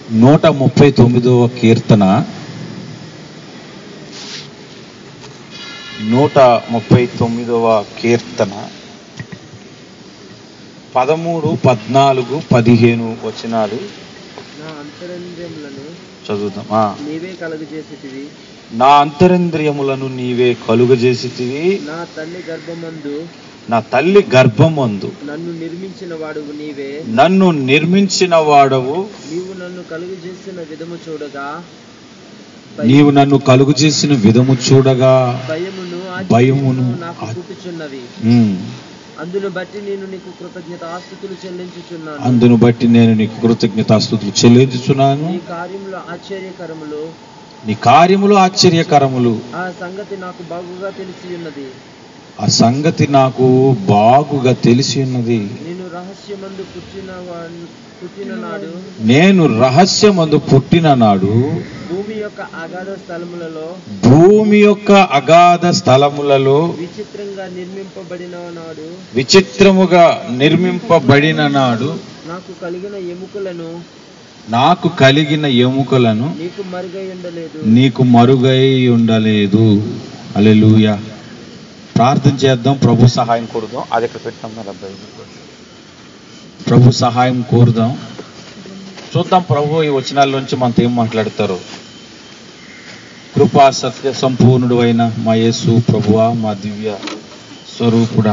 నూట ముప్పై తొమ్మిదవ కీర్తన నూట ముప్పై తొమ్మిదవ కీర్తన పదమూడు పద్నాలుగు పదిహేను వచనాలు నా అంతరంద్రియములను చదువుదాం ఆ. నీవే కలుగజేసితివి నా అంతరింద్రియములను నీవే కలుగజేసితివి నా తల్లి గర్భమందు నా తల్లి గర్భమందు నన్ను నిర్మించిన వాడు నీవే నన్ను నిర్మించిన వాడవు నీవు నన్ను కలుగజేసిన విధము చూడగా నీవు నన్ను కలుగు చేసిన విధము చూడగా భయమును భయమును ఆశ్చర్యమును నాకు ఆ- పుట్టుచున్నవి ఉమ్, అందును బట్టి నేను నీకు కృతజ్ఞత ఆస్తుతులు చెల్లించుచున్నాను అందును బట్టి నేను నీకు కృతజ్ఞతాస్తుతులు చెల్లించుచున్నాను ఈ కార్యములు ఆశ్చర్యకరములు నీ కార్యములు ఆశ్చర్యకరములు ఆ సంగతి నాకు బాగుగా తెలిసి ఉన్నది ఆ సంగతి నాకు బాగుగా తెలిసి ఉన్నది నేను రహస్యమందు పుట్టిన వాన్- పుట్టిన నాడు నేను రహస్యమందు పుట్టిన నాడు భూమి యొక్క అగాధ స్థలములలో భూమి యొక్క అగాధ స్థలములలో విచిత్రంగా నిర్మింపబడిన నాడు విచిత్రముగా నిర్మింపబడిన నాడు నాకు కలిగిన ఎముకలను నాకు కలిగిన ఎముకలను నీకు మరుగై ఉండలేదు నీకు మరుగై ఉండలేదు అలెలుయ ప్రార్థన చేద్దాం ప్రభు సహాయం కోరుదాం అది ఇక్కడ పెట్టాం కదా అబ్బాయి. ప్రభు సహాయం కోరుదాం చూద్దాం ప్రభు ఈ వచనాల్లోంచి మనతో ఏం మాట్లాడతారు కృపా సత్య సంపూర్ణుడు అయిన మా యేసు ప్రభువా మా దివ్య స్వరూపుడా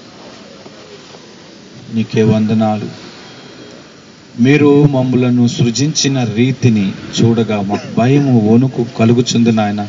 నీకే వందనాలు మీరు మమ్ములను సృజించిన రీతిని చూడగా మాకు భయము వణుకు కలుగుచుంది నాయన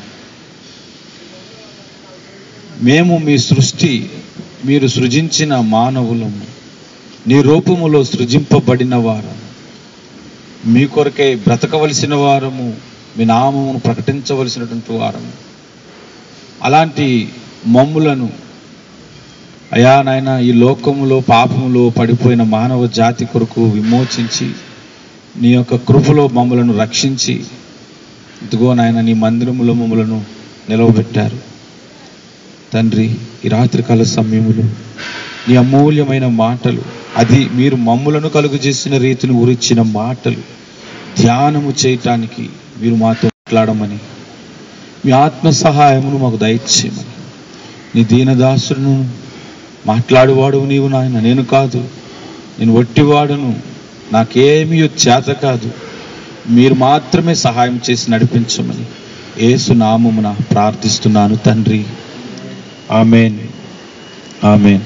మేము మీ సృష్టి మీరు సృజించిన మానవులము నీ రూపములో సృజింపబడిన వారు మీ కొరకై బ్రతకవలసిన వారము మీ నామమును ప్రకటించవలసినటువంటి వారము అలాంటి మమ్ములను అయా నాయన ఈ లోకములో పాపములో పడిపోయిన మానవ జాతి కొరకు విమోచించి నీ యొక్క కృపలో మమ్మలను రక్షించి ఇదిగో నాయన నీ మందిరములో మమ్మలను నిలవబెట్టారు తండ్రి ఈ రాత్రికాల సమయములో నీ అమూల్యమైన మాటలు అది మీరు మమ్ములను కలుగు చేసిన రీతిని గురించిన మాటలు ధ్యానము చేయటానికి మీరు మాతో మాట్లాడమని మీ ఆత్మ సహాయమును మాకు దయచేయమని నీ దీనదాసును మాట్లాడువాడు నీవు నాయన నేను కాదు నేను వట్టివాడును నాకేమీ చేత కాదు మీరు మాత్రమే సహాయం చేసి నడిపించమని ఏసు నామమున ప్రార్థిస్తున్నాను తండ్రి ఆమెన్ ఆమెన్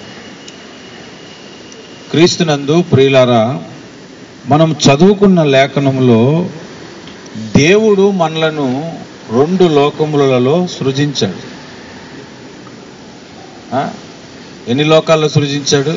క్రీస్తునందు ప్రియులారా మనం చదువుకున్న లేఖనంలో దేవుడు మనలను రెండు లోకములలో సృజించాడు ఆ? ఎన్ని లోకాల్లో సృజించాడు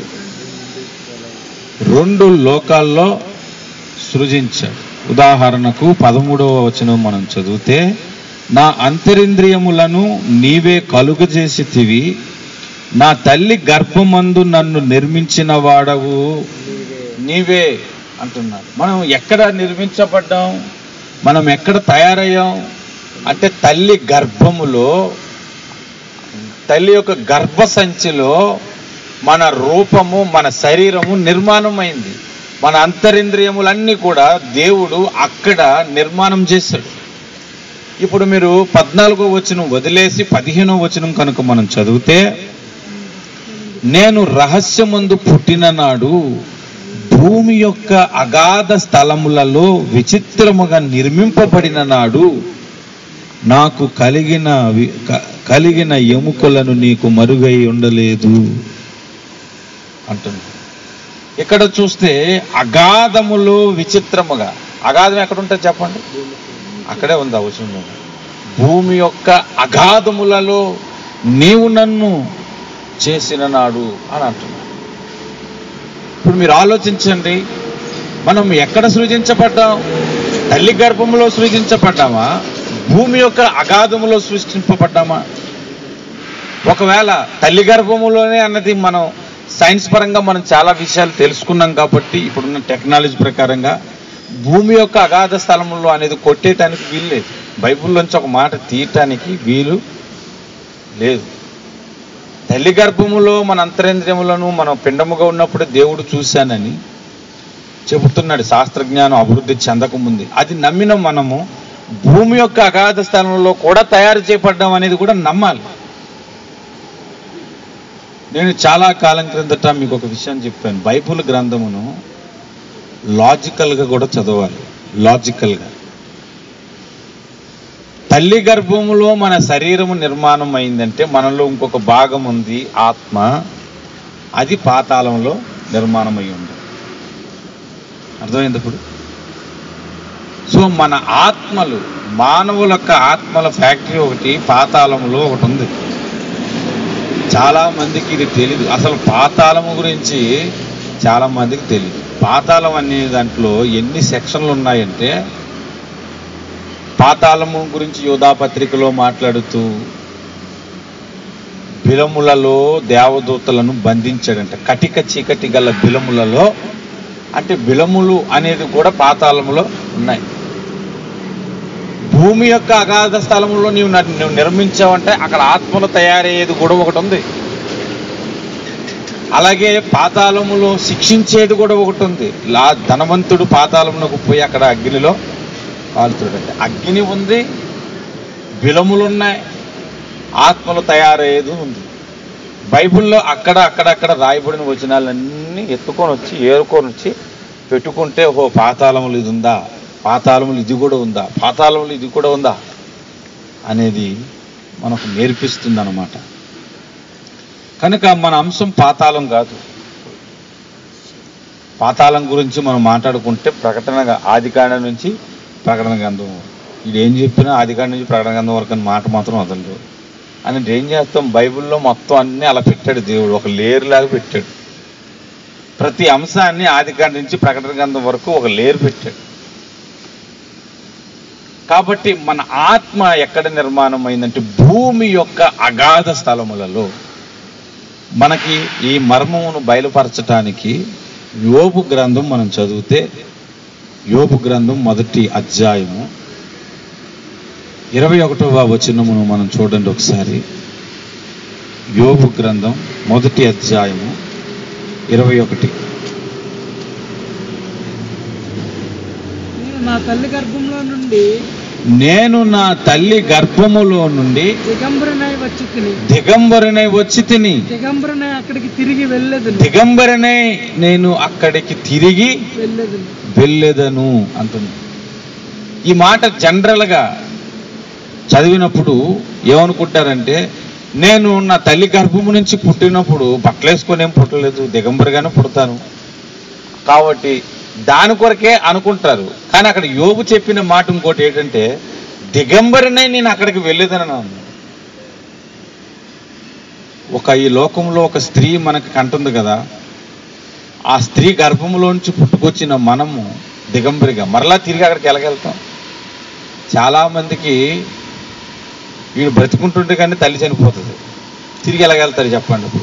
రెండు లోకాల్లో సృజించాడు ఉదాహరణకు పదమూడవ వచనం మనం చదివితే నా అంతరింద్రియములను నీవే కలుగజేసితివి నా తల్లి గర్భమందు నన్ను నిర్మించిన వాడవు నీవే అంటున్నాడు మనం ఎక్కడ నిర్మించబడ్డాం మనం ఎక్కడ తయారయ్యాం అంటే తల్లి గర్భములో తల్లి యొక్క గర్భ సంచిలో మన రూపము మన శరీరము నిర్మాణమైంది మన అంతరింద్రియములన్నీ కూడా దేవుడు అక్కడ నిర్మాణం చేశాడు ఇప్పుడు మీరు పద్నాలుగో వచనం వదిలేసి పదిహేనో వచనం కనుక మనం చదివితే నేను రహస్యమందు పుట్టిన నాడు భూమి యొక్క అగాధ స్థలములలో విచిత్రముగా నిర్మింపబడిన నాడు నాకు కలిగిన వి- క- కలిగిన ఎముకలను నీకు మరుగై ఉండలేదు అంటుంది ఇక్కడ చూస్తే అగాధములు విచిత్రముగా అగాధం ఎక్కడ ఉంటుంది చెప్పండి అక్కడే ఉంది అవసరం భూమి యొక్క అగాధములలో నీవు నన్ను చేసిన నాడు అని అంటున్నాడు ఇప్పుడు మీరు ఆలోచించండి మనం ఎక్కడ సృజించబడ్డాం తల్లి గర్భములో సృజించబడ్డామా భూమి యొక్క అగాధములో సృష్టింపబడ్డామా ఒకవేళ తల్లి గర్భములోనే అన్నది మనం సైన్స్ పరంగా మనం చాలా విషయాలు తెలుసుకున్నాం కాబట్టి ఇప్పుడున్న టెక్నాలజీ ప్రకారంగా భూమి యొక్క అగాధ స్థలములో అనేది కొట్టేయటానికి వీలు లేదు బైబిల్లోంచి ఒక మాట తీయటానికి వీలు లేదు తల్లి గర్భములో మన అంతరేంద్రియములను మనం పిండముగా ఉన్నప్పుడు దేవుడు చూశానని చెబుతున్నాడు శాస్త్రజ్ఞానం అభివృద్ధి చెందకముంది అది నమ్మిన మనము భూమి యొక్క అగాధ స్థలంలో కూడా తయారు చేయబడ్డాం అనేది కూడా నమ్మాలి నేను చాలా కాలం క్రిందట మీకు ఒక విషయం చెప్పాను బైబుల్ గ్రంథమును లాజికల్గా కూడా చదవాలి లాజికల్గా తల్లి గర్భములో మన శరీరము నిర్మాణం అయిందంటే మనలో ఇంకొక భాగం ఉంది ఆత్మ అది పాతాళంలో నిర్మాణం అయి ఉంది అర్థమైంది ఇప్పుడు సో మన ఆత్మలు మానవుల యొక్క ఆత్మల ఫ్యాక్టరీ ఒకటి పాతాళంలో ఒకటి ఉంది చాలా మందికి ఇది తెలియదు అసలు పాతాళము గురించి చాలా మందికి తెలియదు పాతాళం అనే దాంట్లో ఎన్ని సెక్షన్లు ఉన్నాయంటే పాతాళము గురించి యోధా పత్రికలో మాట్లాడుతూ బిలములలో దేవదూతలను బంధించాడంట కటిక చీకటి గల బిలములలో అంటే బిలములు అనేది కూడా పాతాళములో ఉన్నాయి భూమి యొక్క అగాధ స్థలంలో నీవు నన్ను- నువ్వు నిర్మించావంటే అక్కడ ఆత్మలు తయారయ్యేది కూడా ఒకటి ఉంది అలాగే పాతాళములో శిక్షించేది కూడా ఒకటి ఉంది లా ధనవంతుడు పాతాళమునకు పోయి అక్కడ అగ్నిలో కాలుతుడండి అగ్ని ఉంది బిలములు ఉన్నాయి ఆత్మలు తయారయ్యేది ఉంది బైబిల్లో అక్కడ అక్కడక్కడ రాయబడిన వచనాలన్నీ ఎత్తుకొని వచ్చి ఏరుకొని వచ్చి పెట్టుకుంటే ఓహో పాతాళములు ఇది ఉందా పాతాళములు ఇది కూడా ఉందా పాతాళములు ఇది కూడా ఉందా అనేది మనకు నేర్పిస్తుంది అనమాట కనుక మన అంశం పాతాళం కాదు పాతాళం గురించి మనం మాట్లాడుకుంటే ప్రకటన ఆదికాండం నుంచి ప్రకటన గ్రంథం ఇది ఏం చెప్పినా ఆదికాండం నుంచి ప్రకటన గ్రంథం వరకు అని మాట మాత్రం వదలదు అని ఏం చేస్తాం బైబిల్లో మొత్తం అన్నీ అలా పెట్టాడు దేవుడు ఒక లేయర్ లాగా పెట్టాడు ప్రతి అంశాన్ని ఆదికాండం నుంచి ప్రకటన గ్రంథం వరకు ఒక లేయర్ పెట్టాడు కాబట్టి మన ఆత్మ ఎక్కడ నిర్మాణం అయిందంటే భూమి యొక్క అగాధ స్థలములలో మనకి ఈ మర్మమును బయలుపరచటానికి యోబు గ్రంథం మనం చదివితే యోబు గ్రంథం మొదటి అధ్యాయము ఇరవై ఒకటవ వచనమును మనం చూడండి ఒకసారి యోబు గ్రంథం మొదటి అధ్యాయము ఇరవై ఒకటి నేను నా తల్లి గర్భంలో నుండి నేను నా తల్లి గర్భములో నుండి దిగంబరనై వచ్చి తిని దిగంబరనై వచ్చి తిని దిగంబరనై అక్కడికి తిరిగి వెళ్ళేది దిగంబరనై నేను అక్కడికి తిరిగి వెళ్ళేది వెళ్ళేదను అంటుంది ఈ మాట జనరల్గా చదివినప్పుడు ఏమనుకుంటారంటే నేను నా తల్లి గర్భము నుంచి పుట్టినప్పుడు బట్టలేసుకొని ఏం పుట్టలేదు దిగంబరిగానే పుడతాను కాబట్టి దాని కొరకే అనుకుంటారు కానీ అక్కడ యోబు చెప్పిన మాట ఇంకోటి ఏంటంటే దిగంబరినే నేను అక్కడికి వెళ్ళేదని అన్నాను ఒక ఈ లోకంలో ఒక స్త్రీ మనకి కంటుంది కదా ఆ స్త్రీ గర్భంలోంచి పుట్టుకొచ్చిన మనము దిగంబరిగా మరలా తిరిగి అక్కడికి వెళ్ళగలుగుతాం చాలామందికి వీడు బ్రతుకుంటుంటే కానీ తల్లి చనిపోతుంది తిరిగి వెళ్ళగలుగుతారు చెప్పండి ఇప్పుడు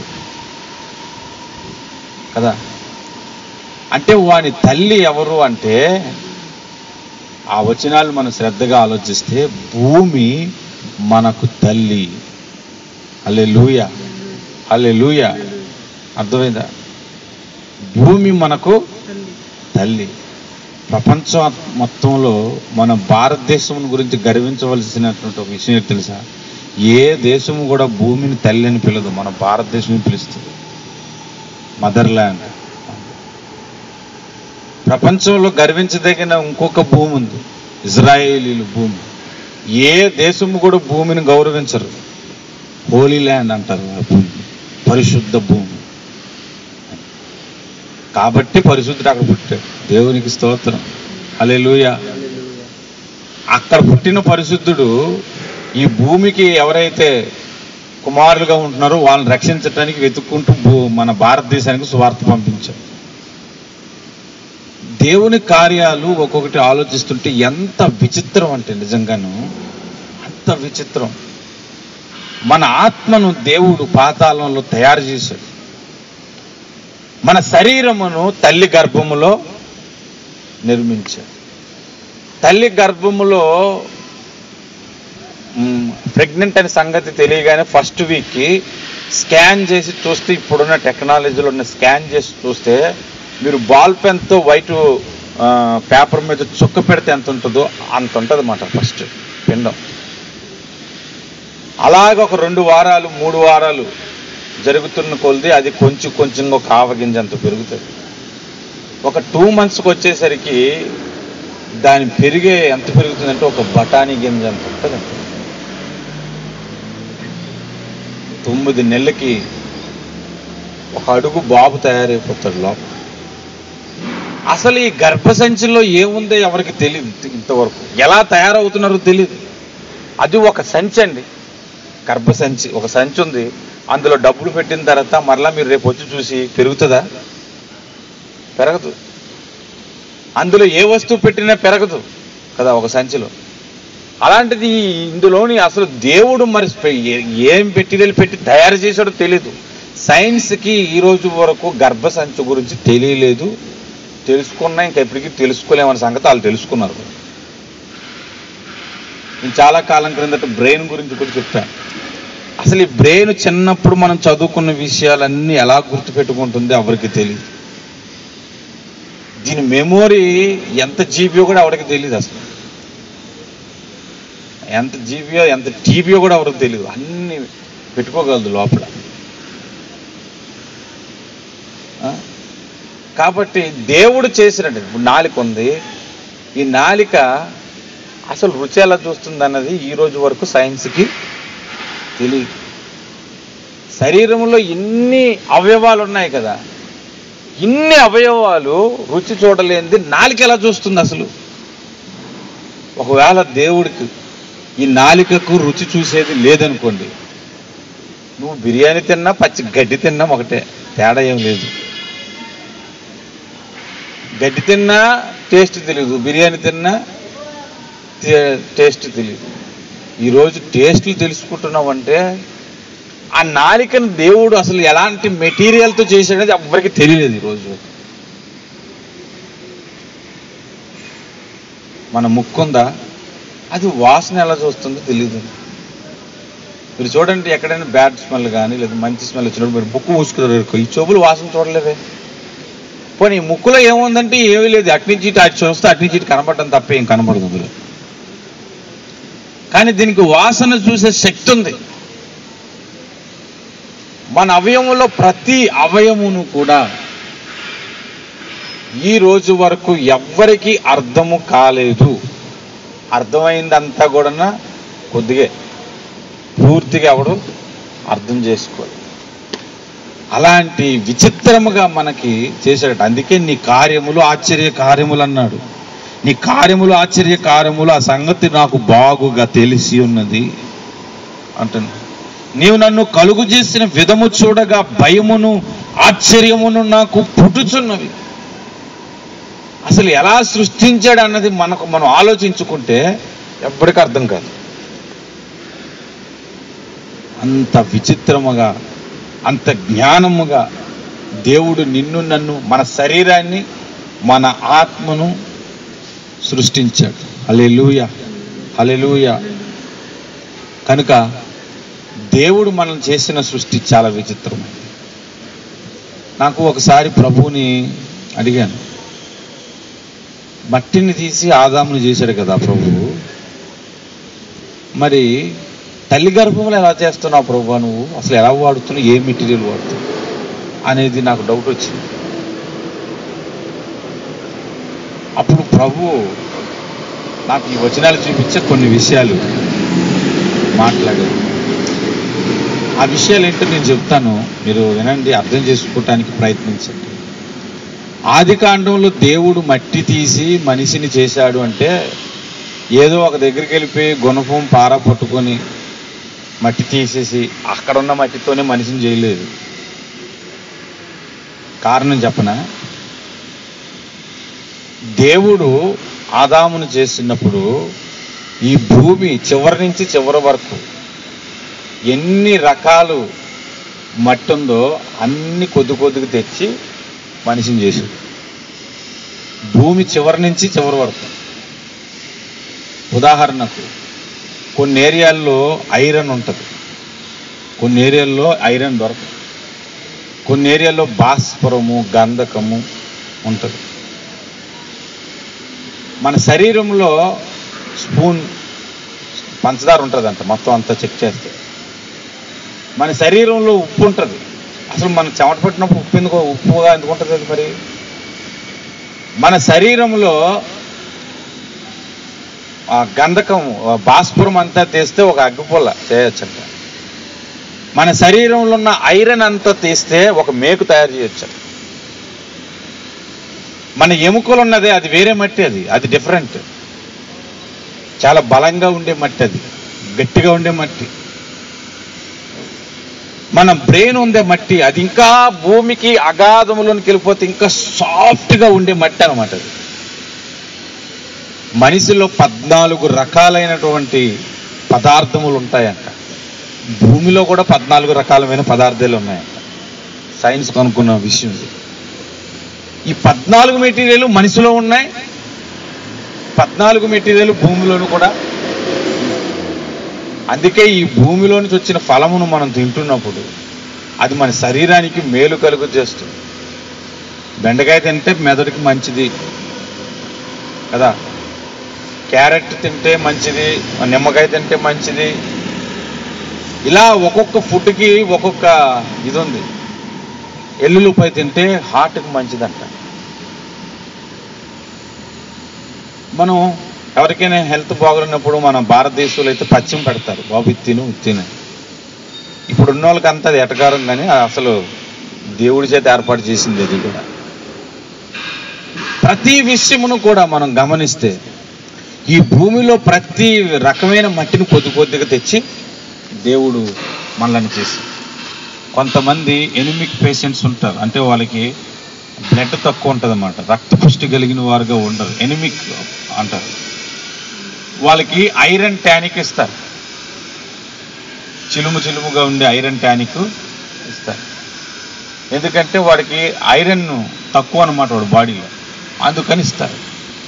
కదా అంటే వాని తల్లి ఎవరు అంటే ఆ వచనాలు మనం శ్రద్ధగా ఆలోచిస్తే భూమి మనకు తల్లి అల్లే లూయ అల్లే లూయ అర్థమైందా భూమి మనకు తల్లి తల్లి ప్రపంచం మొత్తంలో మన భారతదేశం గురించి గర్వించవలసినటువంటి ఒక విషయం ఏంటి తెలుసా ఏ దేశము కూడా భూమిని తల్లి అని పిలదు మన భారతదేశం పిలుస్తుంది మదర్ ల్యాండ్ ప్రపంచంలో గర్వించదగిన ఇంకొక భూమి ఉంది ఇజ్రాయేలీలు భూమి ఏ దేశము కూడా భూమిని గౌరవించరు హోలీ ల్యాండ్ అంటారు ఆ భూమి పరిశుద్ధ భూమి కాబట్టి పరిశుద్ధుడు అక్కడ పుట్టాడు దేవునికి స్తోత్రం హల్లెలూయా అక్కడ పుట్టిన పరిశుద్ధుడు ఈ భూమికి ఎవరైతే కుమారులుగా ఉంటున్నారో వాళ్ళని రక్షించడానికి వెతుక్కుంటూ భూ- మన భారతదేశానికి సువార్త పంపించారు దేవుని కార్యాలు ఒక్కొక్కటి ఆలోచిస్తుంటే ఎంత విచిత్రం అంటే నిజంగాను అంత విచిత్రం మన ఆత్మను దేవుడు పాతాళంలో తయారు చేశాడు మన శరీరమును తల్లి గర్భములో నిర్మించాడు తల్లి గర్భములో ప్రెగ్నెంట్ అనే సంగతి తెలియగానే ఫస్ట్ వీక్కి స్కాన్ చేసి చూస్తే ఇప్పుడున్న టెక్నాలజీలో ఉన్న స్కాన్ చేసి చూస్తే మీరు బాల్ పెన్తో వైట్ పేపర్ మీద చుక్క పెడితే ఎంత ఉంటుందో అంత ఉంటుంది అన్నమాట ఫస్ట్ పిండం అలాగ ఒక రెండు వారాలు మూడు వారాలు జరుగుతున్న కొలిది అది కొంచెం కొంచెం ఒక ఆవగింజ అంత పెరుగుతుంది ఒక టూ మంత్స్కి వచ్చేసరికి దాని పెరిగే ఎంత పెరుగుతుందంటే ఒక బఠానీ గింజ అంత ఉంటుంది తొమ్మిది నెలలకి ఒక అడుగు బాబు తయారైపోతాడు లోపల అసలు ఈ గర్భసంచిలో ఏముందో ఎవరికి తెలియదు ఇంతవరకు ఎలా తయారవుతున్నారో తెలియదు అది ఒక సంచి అండి గర్భసంచి ఒక సంచి ఉంది అందులో డబ్బులు పెట్టిన తర్వాత మరలా మీరు రేపు వచ్చి చూసి పెరుగుతుందా పెరగదు అందులో ఏ వస్తువు పెట్టినా పెరగదు కదా ఒక సంచిలో అలాంటిది ఇందులోని అసలు దేవుడు మరి స్పె- ఏ- ఏం పెట్టిదలు పెట్టి తయారు చేశాడో తెలీదు సైన్స్కి ఈ రోజు వరకు గర్భసంచి గురించి తెలియలేదు తెలుసుకున్నా ఇంకా ఎప్పటికీ తెలుసుకోలేమన్న సంగతి వాళ్ళు తెలుసుకున్నారు నేను చాలా కాలం క్రిందట బ్రెయిన్ గురించి కూడా చెప్పాను అసలు ఈ బ్రెయిన్ చిన్నప్పుడు మనం చదువుకున్న విషయాలన్నీ ఎలా గుర్తుపెట్టుకుంటుంది ఎవరికి తెలియదు దీని మెమొరీ ఎంత జీబీయో కూడా ఎవరికి తెలియదు అసలు ఎంత జీబీయో ఎంత టీబీయో కూడా ఎవరికి తెలియదు అన్ని పెట్టుకోగలదు లోపల ఆ? కాబట్టి దేవుడు చేసినట్టు ఇప్పుడు నాలిక ఉంది ఈ నాలిక అసలు రుచి ఎలా చూస్తుంది అన్నది ఈ రోజు వరకు సైన్స్కి తెలియదు శరీరంలో ఇన్ని అవయవాలు ఉన్నాయి కదా ఇన్ని అవయవాలు రుచి చూడలేనిది నాలిక ఎలా చూస్తుంది అసలు ఒకవేళ దేవుడికి ఈ నాలికకు రుచి చూసేది లేదనుకోండి నువ్వు బిర్యానీ తిన్నా పచ్చి గడ్డి తిన్నా ఒకటే తేడా ఏం లేదు గడ్డి తిన్నా టేస్ట్ తెలియదు బిర్యానీ తిన్నా టే- టేస్ట్ తెలియదు ఈరోజు టేస్ట్లు తెలుసుకుంటున్నామంటే ఆ నాలికను దేవుడు అసలు ఎలాంటి మెటీరియల్తో చేశాడనేది ఎవ్వరికి తెలియలేదు ఈరోజు మన ముక్కుందా అది వాసన ఎలా చూస్తుందో తెలియదు మీరు చూడండి ఎక్కడైనా బ్యాడ్ స్మెల్ కానీ లేదా మంచి స్మెల్ వచ్చినప్పుడు మీరు ముక్కు మూసుకున్నారు ఈ చెవులు వాసన చూడలేవే పోనీ ఈ ముక్కులో ఏముందంటే ఏమీ లేదు అట్నుంచి ఇటు అటు చూస్తే అట్నుంచి ఇటు కనబడటం తప్ప ఏం కనబడదు అందులో కానీ దీనికి వాసన చూసే శక్తి ఉంది మన అవయవంలో ప్రతి అవయమును కూడా ఈ రోజు వరకు ఎవ్వరికి అర్థము కాలేదు అర్థమైందంతా కూడా కొద్దిగా పూర్తిగా ఎవడు అర్థం చేసుకోవాలి అలాంటి విచిత్రముగా మనకి చేశాడట అందుకే నీ కార్యములు ఆశ్చర్య కార్యములు అన్నాడు నీ కార్యములు ఆశ్చర్య కార్యములు ఆ సంగతి నాకు బాగుగా తెలిసి ఉన్నది అంటాను నీవు నన్ను కలుగు చేసిన విధము చూడగా భయమును ఆశ్చర్యమును నాకు పుట్టుచున్నవి అసలు ఎలా సృష్టించాడు అన్నది మనకు మనం ఆలోచించుకుంటే ఎప్పటికీ అర్థం కాదు అంత విచిత్రముగా అంత జ్ఞానముగా దేవుడు నిన్ను నన్ను మన శరీరాన్ని మన ఆత్మను సృష్టించాడు హలెలూయ హలెలూయ కనుక దేవుడు మనం చేసిన సృష్టి చాలా విచిత్రమైంది నాకు ఒకసారి ప్రభువుని అడిగాను మట్టిని తీసి ఆదాముని చేశాడు కదా ప్రభువు మరి తల్లి గర్భంలో ఎలా చేస్తున్నావు ప్రభు నువ్వు అసలు ఎలా వాడుతున్నావు ఏ మెటీరియల్ వాడుతున్నావు అనేది నాకు డౌట్ వచ్చింది అప్పుడు ప్రభు నాకు ఈ వచనాలు చూపించే కొన్ని విషయాలు మాట్లాడారు ఆ విషయాలు ఏంటో నేను చెప్తాను మీరు వినండి అర్థం చేసుకోవటానికి ప్రయత్నించండి ఆది కాండంలో దేవుడు మట్టి తీసి మనిషిని చేశాడు అంటే ఏదో ఒక దగ్గరికి వెళ్ళిపోయి గుణపం పార పట్టుకొని మట్టి తీసేసి అక్కడున్న మట్టితోనే మనిషిని చేయలేదు కారణం చెప్పనా దేవుడు ఆదామును చేసినప్పుడు ఈ భూమి చివరి నుంచి చివరి వరకు ఎన్ని రకాలు మట్టి ఉందో అన్ని కొద్ది కొద్దిగా తెచ్చి మనిషిని చేశాడు భూమి చివరి నుంచి చివరి వరకు ఉదాహరణకు కొన్ని ఏరియాల్లో ఐరన్ ఉంటుంది కొన్ని ఏరియాల్లో ఐరన్ దొరకదు కొన్ని ఏరియాల్లో భాస్వరము గంధకము ఉంటుంది మన శరీరంలో స్పూన్ పంచదార ఉంటుంది అంట మొత్తం అంతా చెక్ చేస్తే మన శరీరంలో ఉప్పు ఉంటుంది అసలు మనం చెమట పట్టినప్పుడు ఉప్పు ఎందుకు ఉప్పుగా ఎందుకు ఉంటుంది అది మరి మన శరీరంలో ఆ గంధకం ఆ భాస్పురం అంతా తీస్తే ఒక అగ్గిపుల్ల చేయొచ్చంట మన శరీరంలో ఉన్న ఐరన్ అంతా తీస్తే ఒక మేకు తయారు చేయొచ్చు మన ఎముకలు ఉన్నదే అది వేరే మట్టి అది అది డిఫరెంట్ చాలా బలంగా ఉండే మట్టి అది గట్టిగా ఉండే మట్టి మన బ్రెయిన్ ఉండే మట్టి అది ఇంకా భూమికి అగాధములోనికి వెళ్ళిపోతే ఇంకా సాఫ్ట్గా ఉండే మట్టి అనమాట అది మనిషిలో పద్నాలుగు రకాలైనటువంటి పదార్థములు ఉంటాయంట భూమిలో కూడా పద్నాలుగు రకాలమైన పదార్థాలు ఉన్నాయంట సైన్స్ కనుక్కున్న విషయం ఇది ఈ పద్నాలుగు మెటీరియల్ మనిషిలో ఉన్నాయి పద్నాలుగు మెటీరియల్ భూమిలోను కూడా అందుకే ఈ భూమిలో నుంచి వచ్చిన ఫలమును మనం తింటున్నప్పుడు అది మన శరీరానికి మేలు కలుగు చేస్తుంది బెండకాయ తింటే మెదడుకి మంచిది కదా క్యారెట్ తింటే మంచిది నిమ్మకాయ తింటే మంచిది ఇలా ఒక్కొక్క ఫుడ్కి ఒక్కొక్క ఇది ఉంది ఎల్లుల్లిపాయ తింటే హార్ట్కి మంచిదంట మనం ఎవరికైనా హెల్త్ బాగున్నప్పుడు మన భారతదేశంలో అయితే పచ్చిమ పెడతారు బాబు ఇది తిను ఇది తిను ఇప్పుడు ఉన్న వాళ్ళకి అంతా అది ఎటకారం కానీ అసలు దేవుడి చేత ఏర్పాటు చేసింది అది కూడా ప్రతి విషయమును కూడా మనం గమనిస్తే ఈ భూమిలో ప్రతి రకమైన మట్టిని కొద్ది కొద్దిగా తెచ్చి దేవుడు మనల్ని చేసి కొంతమంది ఎనిమిక్ పేషెంట్స్ ఉంటారు అంటే వాళ్ళకి బ్లడ్ తక్కువ ఉంటుంది అన్నమాట రక్త పుష్టి కలిగిన వారుగా ఉండరు ఎనిమిక్ అంటారు వాళ్ళకి ఐరన్ టానిక్ ఇస్తారు చిలుము చిలుముగా ఉండే ఐరన్ టానిక్ ఇస్తారు ఎందుకంటే వాడికి ఐరన్ తక్కువ అనమాట వాడు బాడీలో అందుకని ఇస్తారు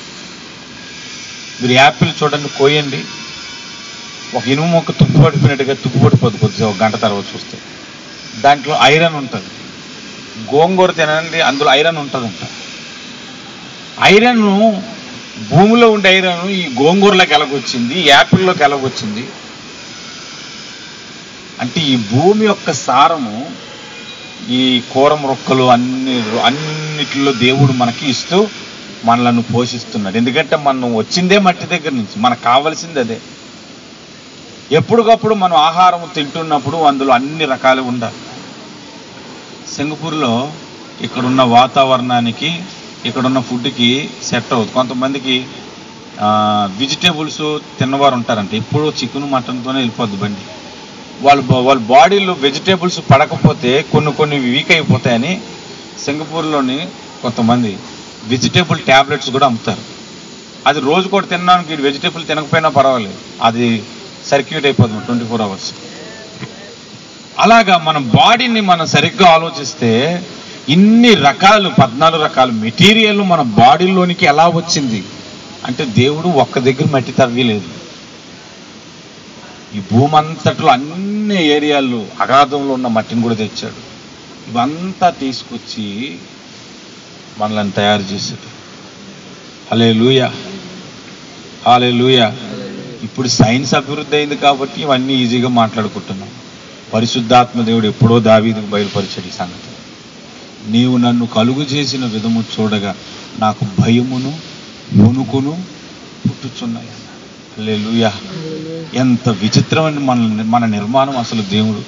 మీరు యాపిల్ చూడండి కోయండి ఒక ఇనుము మొక్క తుప్పు పడిపోయినట్టుగా తుప్పు పడిపోద్ది కొద్దిగా ఒక గంట తర్వాత చూస్తే దాంట్లో ఐరన్ ఉంటుంది గోంగూర తినండి అందులో ఐరన్ ఉంటుందంట ఐరన్ భూమిలో ఉండే ఐరన్ ఈ గోంగూరలోకి ఎలాగొచ్చింది ఈ యాపిల్లోకి ఎలాగొచ్చింది అంటే ఈ భూమి యొక్క సారము ఈ కూర మొక్కలు అన్ని అన్నిటిలో దేవుడు మనకి ఇస్తూ మనలను పోషిస్తున్నాడు ఎందుకంటే మనం వచ్చిందే మట్టి దగ్గర నుంచి మనకు కావలసింది అదే ఎప్పటికప్పుడు మనం ఆహారం తింటున్నప్పుడు అందులో అన్ని రకాలు ఉండాలి సింగపూర్లో ఇక్కడున్న వాతావరణానికి ఇక్కడున్న ఫుడ్కి సెట్ అవుతుంది కొంతమందికి వెజిటేబుల్స్ తిన్నవారు ఉంటారంట ఎప్పుడూ చికెన్ మటన్తోనే వెళ్ళిపోద్ది బండి వాళ్ళ బా- వాళ్ళ బాడీలో వెజిటేబుల్స్ పడకపోతే కొన్ని కొన్ని వీక్ అయిపోతాయని సింగపూర్లోని కొంతమంది వెజిటేబుల్ ట్యాబ్లెట్స్ కూడా అమ్ముతారు అది రోజు కూడా తినడానికి వెజిటేబుల్ తినకపోయినా పర్వాలేదు అది సర్క్యూట్ అయిపోతుంది ట్వంటీ ఫోర్ అవర్స్ అలాగా మన బాడీని మనం సరిగ్గా ఆలోచిస్తే ఇన్ని రకాలు పద్నాలుగు రకాల మెటీరియల్ మన బాడీలోనికి ఎలా వచ్చింది అంటే దేవుడు ఒక్క దగ్గర మట్టి తవ్వలేదు ఈ భూమి అంతట్లో అన్ని ఏరియాల్లో అగాధంలో ఉన్న మట్టిని కూడా తెచ్చాడు ఇవంతా తీసుకొచ్చి మనల్ని తయారు చేశాడు హలే లూయ హాలే లూయ ఇప్పుడు సైన్స్ అభివృద్ధి అయింది కాబట్టి ఇవన్నీ ఈజీగా మాట్లాడుకుంటున్నాం పరిశుద్ధాత్మ దేవుడు ఎప్పుడో దావీదుకు బయలుపరిచాడు ఈ సంగతి నీవు నన్ను కలుగు చేసిన విధము చూడగా నాకు భయమును వణుకును పుట్టుచున్నాయి హల్లెలూయా ఎంత విచిత్రమైన మన మన నిర్మాణం అసలు దేవుడు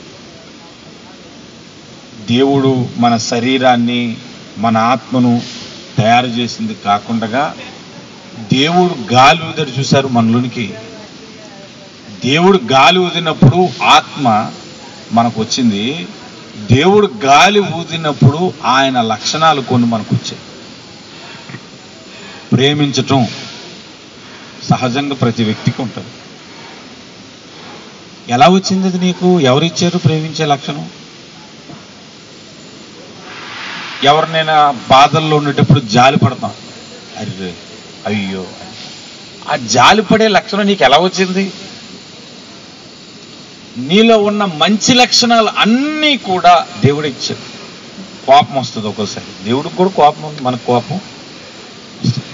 దేవుడు మన శరీరాన్ని మన ఆత్మను తయారు చేసింది కాకుండా దేవుడు గాలి ఊదాడు చూశారు మనలోనికి దేవుడు గాలి ఊదినప్పుడు ఆత్మ మనకు వచ్చింది దేవుడు గాలి ఊదినప్పుడు ఆయన లక్షణాలు కొన్ని మనకు వచ్చాయి ప్రేమించటం సహజంగా ప్రతి వ్యక్తికి ఉంటుంది ఎలా వచ్చింది అది నీకు ఎవరు ఇచ్చారు ప్రేమించే లక్షణం ఎవరినైనా బాధల్లో ఉండేటప్పుడు జాలి పడతాం అర్రే అయ్యో ఆ జాలి పడే లక్షణం నీకు ఎలా వచ్చింది నీలో ఉన్న మంచి లక్షణాలు అన్నీ కూడా దేవుడు ఇచ్చాడు కోపం వస్తుంది ఒక్కోసారి దేవుడికి కూడా కోపం ఉంది మనకు కోపం వస్తుంది.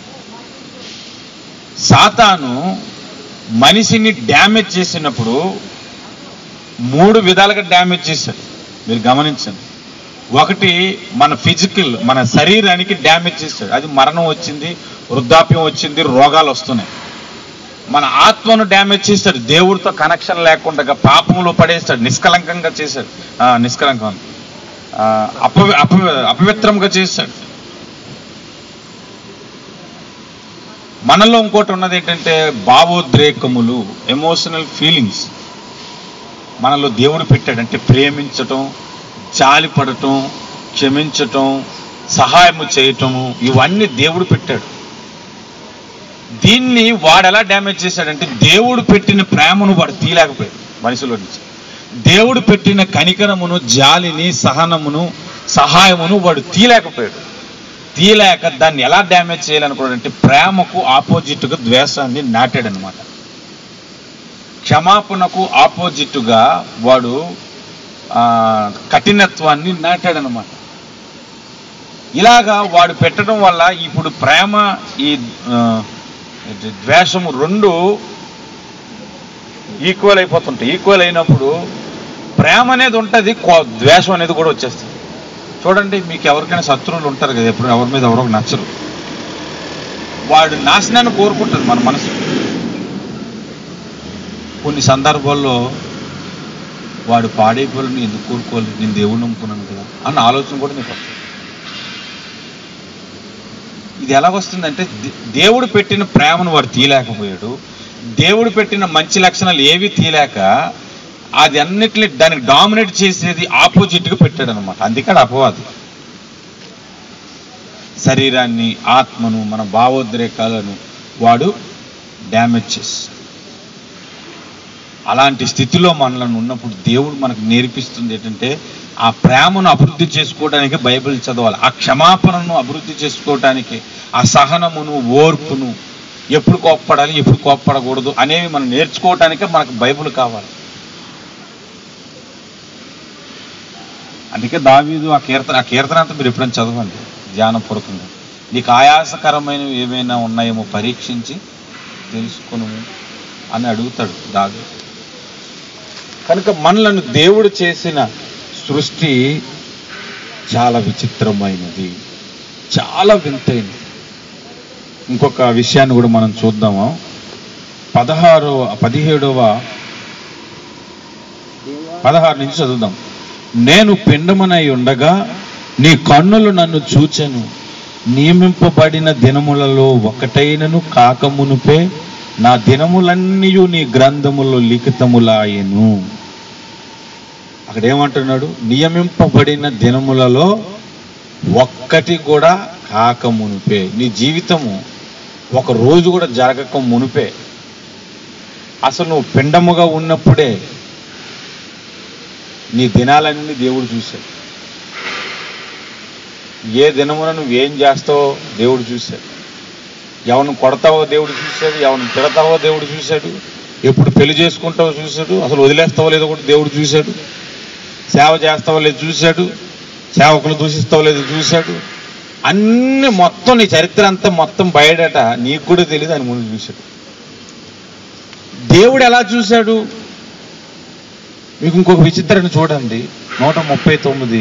సాతాను మనిషిని డ్యామేజ్ చేసినప్పుడు మూడు విధాలుగా డ్యామేజ్ చేశాడు మీరు గమనించండి ఒకటి మన ఫిజికల్ మన శరీరానికి డ్యామేజ్ చేశాడు అది మరణం వచ్చింది వృద్ధాప్యం వచ్చింది రోగాలు వస్తున్నాయి మన ఆత్మను డ్యామేజ్ చేశాడు దేవుడితో కనెక్షన్ లేకుండా పాపంలో పడేస్తాడు నిష్కలంకంగా చేశాడు ఆ, నిష్కలంకం ఆ, అపవి అపవి అపవిత్రంగా చేశాడు మనలో ఇంకోటి ఉన్నది ఏంటంటే భావోద్రేకములు ఎమోషనల్ ఫీలింగ్స్ మనలో దేవుడు పెట్టాడు అంటే ప్రేమించటం జాలి పడటం క్షమించటం సహాయము చేయటము ఇవన్నీ దేవుడు పెట్టాడు దీన్ని వాడు ఎలా డ్యామేజ్ చేశాడంటే దేవుడు పెట్టిన ప్రేమను వాడు తీయలేకపోయాడు మనిషిలో నుంచి దేవుడు పెట్టిన కనికరమును జాలిని సహనమును సహాయమును వాడు తీయలేకపోయాడు తీయలేక దాన్ని ఎలా డ్యామేజ్ చేయాలనుకున్నాడంటే ప్రేమకు ఆపోజిట్గా ద్వేషాన్ని నాటాడనమాట క్షమాపణకు ఆపోజిట్గా వాడు ఆ, కఠినత్వాన్ని నాటాడనమాట ఇలాగా వాడు పెట్టడం వల్ల ఇప్పుడు ప్రేమ ఈ ఆ, ఇది ద్వేషము రెండు ఈక్వల్ అయిపోతుంటాయి ఈక్వల్ అయినప్పుడు ప్రేమ అనేది ఉంటుంది కో- ద్వేషం అనేది కూడా వచ్చేస్తుంది చూడండి మీకు ఎవరికైనా శత్రువులు ఉంటారు కదా ఎప్పుడు ఎవరి మీద ఎవరో నచ్చరు వాడు నాశనాన్ని కోరుకుంటుంది మన మనసు కొన్ని సందర్భాల్లో వాడు పాడైపోయాలని ఎందుకు కోరుకోవాలి నేను దేవుడు నమ్ముకున్నాను కదా అన్న ఆలోచన కూడా నీకు వస్తుంది ఇది ఎలాగొస్తుందంటే దే- దేవుడు పెట్టిన ప్రేమను వాడు తీయలేకపోయాడు దేవుడు పెట్టిన మంచి లక్షణాలు ఏవి తీయలేక అది అన్నిటిని దానికి డామినేట్ చేసేది ఆపోజిట్గా పెట్టాడు అనమాట అందుకని అపవాది శరీరాన్ని ఆత్మను మన భావోద్రేకాలను వాడు డ్యామేజ్ చేస్తాడు అలాంటి స్థితిలో మనలను ఉన్నప్పుడు దేవుడు మనకు నేర్పిస్తుంది ఏంటంటే ఆ ప్రేమను అభివృద్ధి చేసుకోవడానికి బైబిల్ చదవాలి ఆ క్షమాపణను అభివృద్ధి చేసుకోవడానికి ఆ సహనమును ఓర్పును ఎప్పుడు కోప్పడాలి ఎప్పుడు కోప్పడకూడదు అనేవి మనం నేర్చుకోవటానికే మనకు బైబిల్ కావాలి అందుకే దావీదు ఆ కీర్తన ఆ కీర్తన అంతా మీరు ఎప్పుడైనా చదవండి ధ్యానపూర్వకంగా నీకు ఆయాసకరమైనవి ఏమైనా ఉన్నాయేమో పరీక్షించి తెలుసుకును అని అడుగుతాడు దావీదు కనుక మనలను దేవుడు చేసిన సృష్టి చాలా విచిత్రమైనది చాలా వింతైనది ఇంకొక విషయాన్ని కూడా మనం చూద్దాము పదహారవ పదిహేడవ పదహారు నుంచి చదువుదాం నేను పిండమునై ఉండగా నీ కన్నులు నన్ను చూచెను నియమింపబడిన దినములలో ఒకటైనను కాకమునుపే నా దినములన్నీ నీ గ్రంథములో లిఖితములాయెను అక్కడ ఏమంటున్నాడు నియమింపబడిన దినములలో ఒక్కటి కూడా కాకమునుపే నీ జీవితము ఒక రోజు కూడా జరగక మునుపే అసలు నువ్వు పిండముగా ఉన్నప్పుడే నీ దినాలన్నీ దేవుడు చూశాడు ఏ దినమున నువ్వు ఏం చేస్తావో దేవుడు చూశాడు ఎవరిని కొడతావో దేవుడు చూశాడు ఎవరిని తిడతావో దేవుడు చూశాడు ఎప్పుడు పెళ్లి చేసుకుంటావో చూశాడు అసలు వదిలేస్తావో లేదో కూడా దేవుడు చూశాడు సేవ చేస్తావో లేదో చూశాడు సేవకులు దూషిస్తావో లేదో చూశాడు అన్ని మొత్తం నీ చరిత్ర అంతా మొత్తం బయటట నీకు కూడా తెలియదు అని ముందు చూశాడు దేవుడు ఎలా చూశాడు మీకు ఇంకొక విచిత్రని చూడండి నూట ముప్పై తొమ్మిది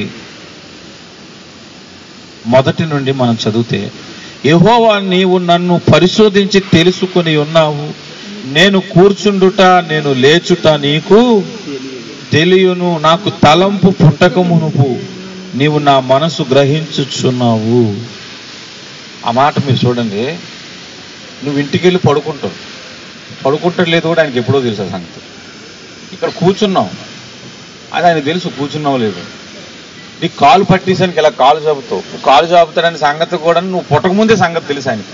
మొదటి నుండి మనం చదివితే యెహోవా నీవు నన్ను పరిశోధించి తెలుసుకొని ఉన్నావు నేను కూర్చుండుట నేను లేచుట నీకు తెలియను నాకు తలంపు పుట్టక మునుపు నీవు నా మనసు గ్రహించుచున్నావు ఆ మాట మీరు చూడండి నువ్వు ఇంటికి వెళ్ళి పడుకుంటావు పడుకుంటాడు లేదు కూడా ఆయనకి ఎప్పుడో తెలుసు ఆ సంగతి ఇక్కడ కూర్చున్నావు అది ఆయన తెలుసు కూర్చున్నావు లేదు నీ కాలు పట్టేసానికి ఇలా కాలు చాపుతావు నువ్వు కాలు చాపుతాడని సంగతి కూడా నువ్వు పుట్టకముందే సంగతి తెలుసు ఆయనకి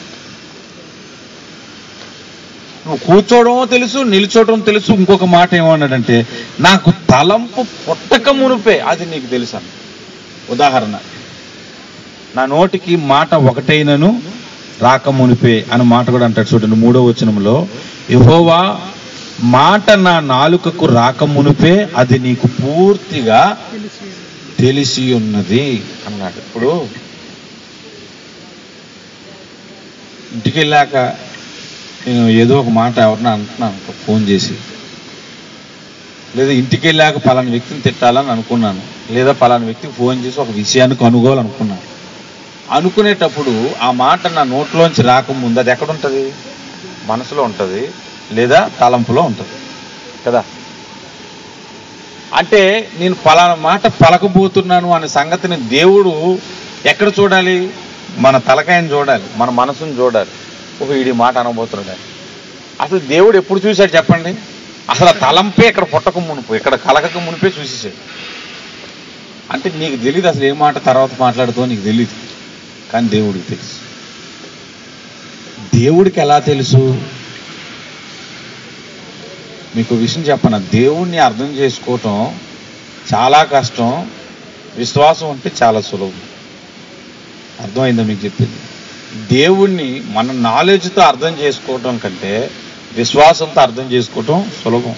నువ్వు కూర్చోవడమో తెలుసు నిల్చోవడం తెలుసు ఇంకొక మాట ఏమన్నాడంటే నాకు తలంపు పుట్టక మునిపే అది నీకు తెలుసా ఉదాహరణ నా నోటికి మాట ఒకటైనను రాక మునిపే అని మాట కూడా అంటాడు చూడండి మూడో వచనంలో యెహోవా మాట నా నాలుకకు రాక మునిపే అది నీకు పూర్తిగా తెలిసి ఉన్నది అన్నాడు ఇప్పుడు ఇంటికి వెళ్ళాక నేను ఏదో ఒక మాట ఎవరిని అంటున్నాను అనుకో, ఫోన్ చేసి లేదా ఇంటికి వెళ్ళాక పలానా వ్యక్తిని తిట్టాలని అనుకున్నాను లేదా పలానా వ్యక్తికి ఫోన్ చేసి ఒక విషయాన్ని కనుగోవాలనుకున్నాను అనుకునేటప్పుడు ఆ మాట నా నోట్లోంచి రాకముందు అది ఎక్కడ ఉంటుంది మనసులో ఉంటుంది లేదా తలంపులో ఉంటుంది కదా అంటే నేను పలానా మాట పలకబోతున్నాను అనే సంగతిని దేవుడు ఎక్కడ చూడాలి మన తలకాయని చూడాలి మన మనసుని చూడాలి ఒక వీడి మాట అనబోతున్నాడు అని. అసలు దేవుడు ఎప్పుడు చూశాడు చెప్పండి అసలు ఆ తలంపే ఇక్కడ పుట్టక మునుపు ఇక్కడ కలగక మునిపే చూసేసాడు అంటే నీకు తెలియదు అసలు ఏ మాట తర్వాత మాట్లాడుతో నీకు తెలియదు కానీ దేవుడికి తెలుసు దేవుడికి ఎలా తెలుసు మీకు విషయం చెప్పన దేవుణ్ణి అర్థం చేసుకోవటం చాలా కష్టం విశ్వాసం అంటే చాలా సులభం అర్థమైందా మీకు చెప్పింది దేవుణ్ణి మన నాలెడ్జ్తో అర్థం చేసుకోవటం కంటే విశ్వాసంతో అర్థం చేసుకోవటం సులభం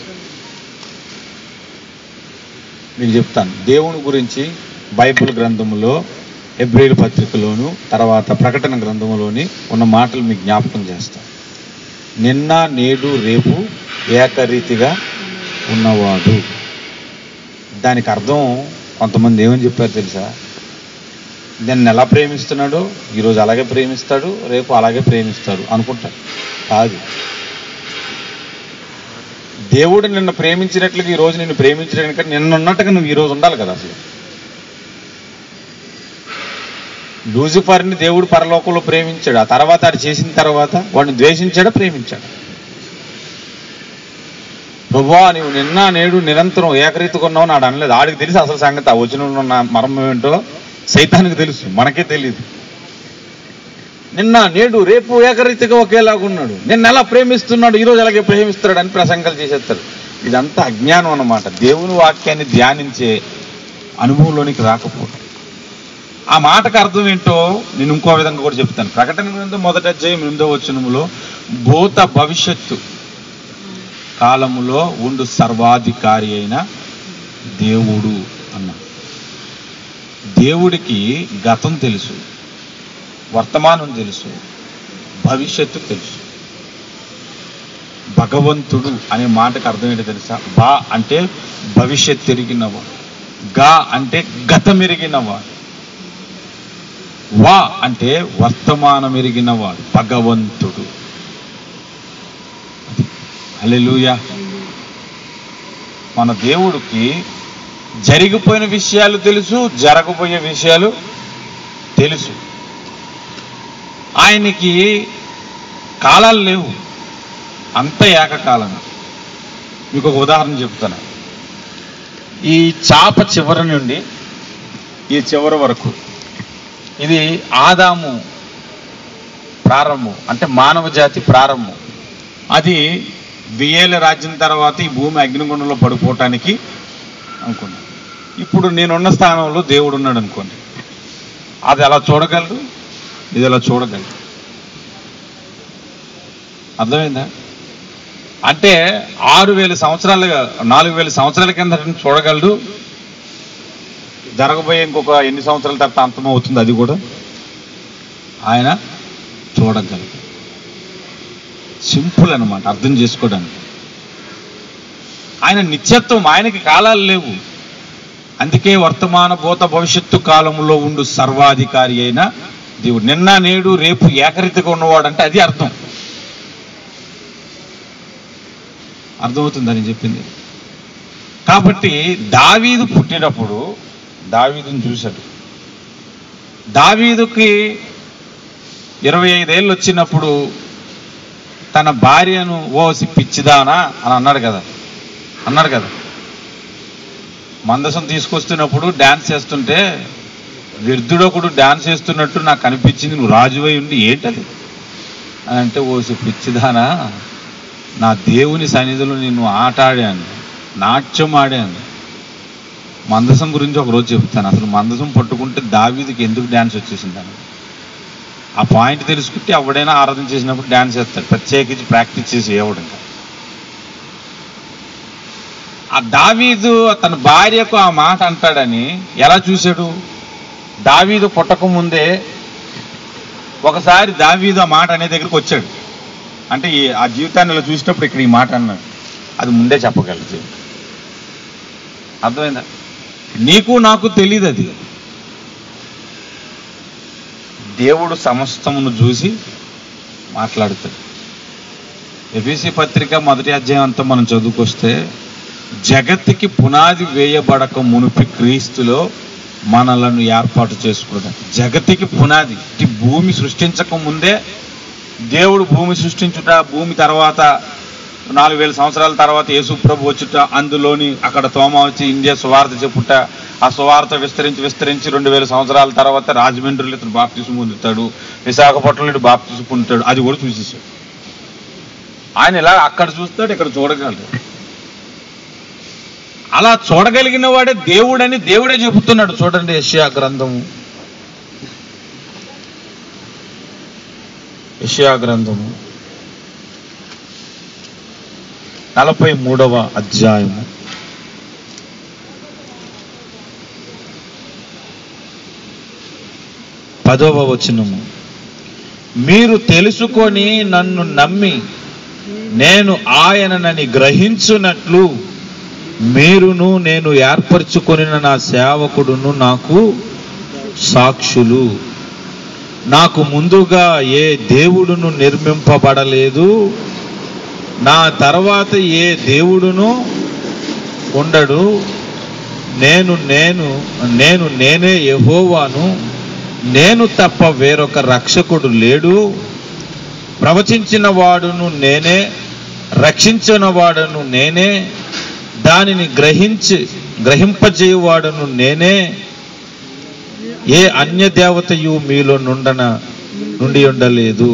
మీకు చెప్తాను దేవుని గురించి బైబిల్ గ్రంథములో ఎబ్రిల్ పత్రికలోను తర్వాత ప్రకటన గ్రంథములోని ఉన్న మాటలు మీకు జ్ఞాపకం చేస్తాను నిన్న నేడు రేపు ఏకరీతిగా ఉన్నవాడు దానికి అర్థం కొంతమంది ఏమని చెప్పారు తెలుసా నిన్ను ఎలా ప్రేమిస్తున్నాడో ఈరోజు అలాగే ప్రేమిస్తాడు రేపు అలాగే ప్రేమిస్తాడు అనుకుంటాడు కాదు దేవుడు నిన్ను ప్రేమించినట్లుగా ఈ రోజు నిన్ను ప్రేమించడానికి నిన్న ఉన్నట్టుగా నువ్వు ఈ రోజు ఉండాలి కదా అసలు లూజిఫర్ని దేవుడు పరలోకంలో ప్రేమించాడు ఆ తర్వాత అది చేసిన తర్వాత వాడిని ద్వేషించాడా ప్రేమించాడు ప్రభువా నీవు నిన్న నేడు నిరంతరం ఏకరీతిగా ఉన్నావు నాడు అనలేదు ఆడికి తెలుసు అసలు సంగతి ఆ వచనంలో ఉన్న మర్మం ఏంటో సైతానికి తెలుసు మనకే తెలియదు నిన్న నేడు రేపు ఏకరీతిగా ఒకేలాగా ఉన్నాడు నిన్న ఎలా ప్రేమిస్తున్నాడు ఈరోజు అలాగే ప్రేమిస్తున్నాడు అని ప్రసంగాలు చేసేస్తాడు ఇదంతా అజ్ఞానం అన్నమాట దేవుని వాక్యాన్ని ధ్యానించే అనుభవంలోనికి రాకపోవడం ఆ మాటకు అర్థం ఏంటో నేను ఇంకో విధంగా కూడా చెప్తాను ప్రకటన గ్రంథం మొదటి అధ్యాయం ఎనిమిదో వచనములో భూత భవిష్యత్తు కాలములో ఉండు సర్వాధికారి అయిన దేవుడు అన్న దేవుడికి గతం తెలుసు వర్తమానం తెలుసు భవిష్యత్తు తెలుసు భగవంతుడు అనే మాటకు అర్థం ఏంటో తెలుసా బా అంటే భవిష్యత్తు ఎరిగినవాడు గా అంటే గతం ఎరిగినవాడు వా అంటే వర్తమానం ఎరిగినవాడు భగవంతుడు హల్లెలూయా మన దేవుడికి జరిగిపోయిన విషయాలు తెలుసు జరగబోయే విషయాలు తెలుసు ఆయనకి కాలాలు లేవు అంత ఏకకాలం మీకు ఒక ఉదాహరణ చెప్తాను ఈ చాప చివరి నుండి ఈ చివరి వరకు ఇది ఆదాము ప్రారంభం అంటే మానవ జాతి ప్రారంభం అది వియేల రాజ్యం తర్వాత ఈ భూమి అగ్నిగుండంలో పడిపోవటానికి అనుకున్నాను ఇప్పుడు నేనున్న స్థానంలో దేవుడు ఉన్నాడు అనుకోండి అది ఎలా చూడగలరు ఇది ఎలా చూడగలరు అర్థమైందా అంటే ఆరు వేల సంవత్సరాలుగా నాలుగు వేల సంవత్సరాల కింద చూడగలడు జరగబోయే ఇంకొక ఎన్ని సంవత్సరాల తర్వాత అంతం అవుతుంది అది కూడా ఆయన చూడగలడు సింపుల్ అన్నమాట అర్థం చేసుకోవడానికి ఆయన నిత్యత్వం ఆయనకి కాలాలు లేవు అందుకే వర్తమాన భూత భవిష్యత్తు కాలంలో ఉండు సర్వాధికారి అయిన దేవుడు నిన్న నేడు రేపు ఏకరీతిగా ఉన్నవాడంటే అది అర్థం అర్థమవుతుందని చెప్పింది కాబట్టి దావీదు పుట్టినప్పుడు దావీదుని చూశాడు దావీదుకి ఇరవై ఐదేళ్ళు వచ్చినప్పుడు తన భార్యను ఓసి పిచ్చిదానా అని అన్నాడు కదా అన్నాడు కదా మందసం తీసుకొస్తున్నప్పుడు డ్యాన్స్ చేస్తుంటే వ్యర్థుడొకడు డ్యాన్స్ చేస్తున్నట్టు నాకు కనిపించింది నువ్వు రాజువై ఉండి ఏంటది అని అంటే ఓసి పిచ్చిదానా నా దేవుని సన్నిధిలో నిన్ను ఆట ఆడాను నాట్యం ఆడాను మందసం గురించి ఒక రోజు చెప్తాను అసలు మందసం పట్టుకుంటే దావీదికి ఎందుకు డ్యాన్స్ వచ్చేసిందని ఆ పాయింట్ తెలుసుకుంటే ఎవడైనా ఆరాధన చేసినప్పుడు డ్యాన్స్ చేస్తాడు ప్రత్యేకించి ప్రాక్టీస్ చేసి ఎవడు ఇంకా ఆ దావీదు తన భార్యకు ఆ మాట అంటాడని ఎలా చూశాడు దావీదు పుట్టక ముందే ఒకసారి దావీదు ఆ మాట అనే దగ్గరికి వచ్చాడు అంటే ఈ ఆ జీవితాన్ని ఇలా చూసినప్పుడు ఇక్కడ ఈ మాట అన్నాడు అది ముందే చెప్పగలదు అర్థమైందా నీకు నాకు తెలియదు అది దేవుడు సమస్తమును చూసి మాట్లాడుతాడు ఎబిసి పత్రిక మొదటి అధ్యాయం అంతా మనం చదువుకొస్తే జగత్తుకి పునాది వేయబడక మునుపి క్రీస్తులో మనలను ఏర్పాటు చేసుకున్నాడు జగతికి పునాది ఈ భూమి సృష్టించక ముందే దేవుడు భూమి సృష్టించుట భూమి తర్వాత నాలుగు వేల సంవత్సరాల తర్వాత యేసు ప్రభు వచ్చుట అందులోని అక్కడ తోమ వచ్చి ఇండియా సువార్త చెప్పుట ఆ సువార్త విస్తరించి విస్తరించి రెండు వేల సంవత్సరాల తర్వాత రాజమండ్రిలో ఇతను బాప్తిసం పొందుతాడు విశాఖపట్నంలో ఇటు బాప్తిసం పొందుతాడు అది కూడా చూసేసాడు ఆయన ఇలా అక్కడ చూస్తాడు ఇక్కడ చూడగలడు అలా చూడగలిగిన వాడే దేవుడని దేవుడే చెబుతున్నాడు చూడండి యెషయా గ్రంథము యెషయా గ్రంథము నలభై మూడవ అధ్యాయము పదవ వచనము మీరు తెలుసుకొని నన్ను నమ్మి నేను ఆయననని గ్రహించున్నట్లు మీరును నేను ఏర్పరచుకొని నా సేవకుడును నాకు సాక్షులు నాకు ముందుగా ఏ దేవుడును నిర్మింపబడలేదు నా తర్వాత ఏ దేవుడును ఉండడు నేను నేను నేను నేనే యెహోవాను నేను తప్ప వేరొక రక్షకుడు లేడు ప్రవచించిన వాడును నేనే రక్షించిన వాడును నేనే దానిని గ్రహించి గ్రహింపజేయువాడును నేనే ఏ అన్య దేవతయు మీలో నుండన నుండి ఉండలేదు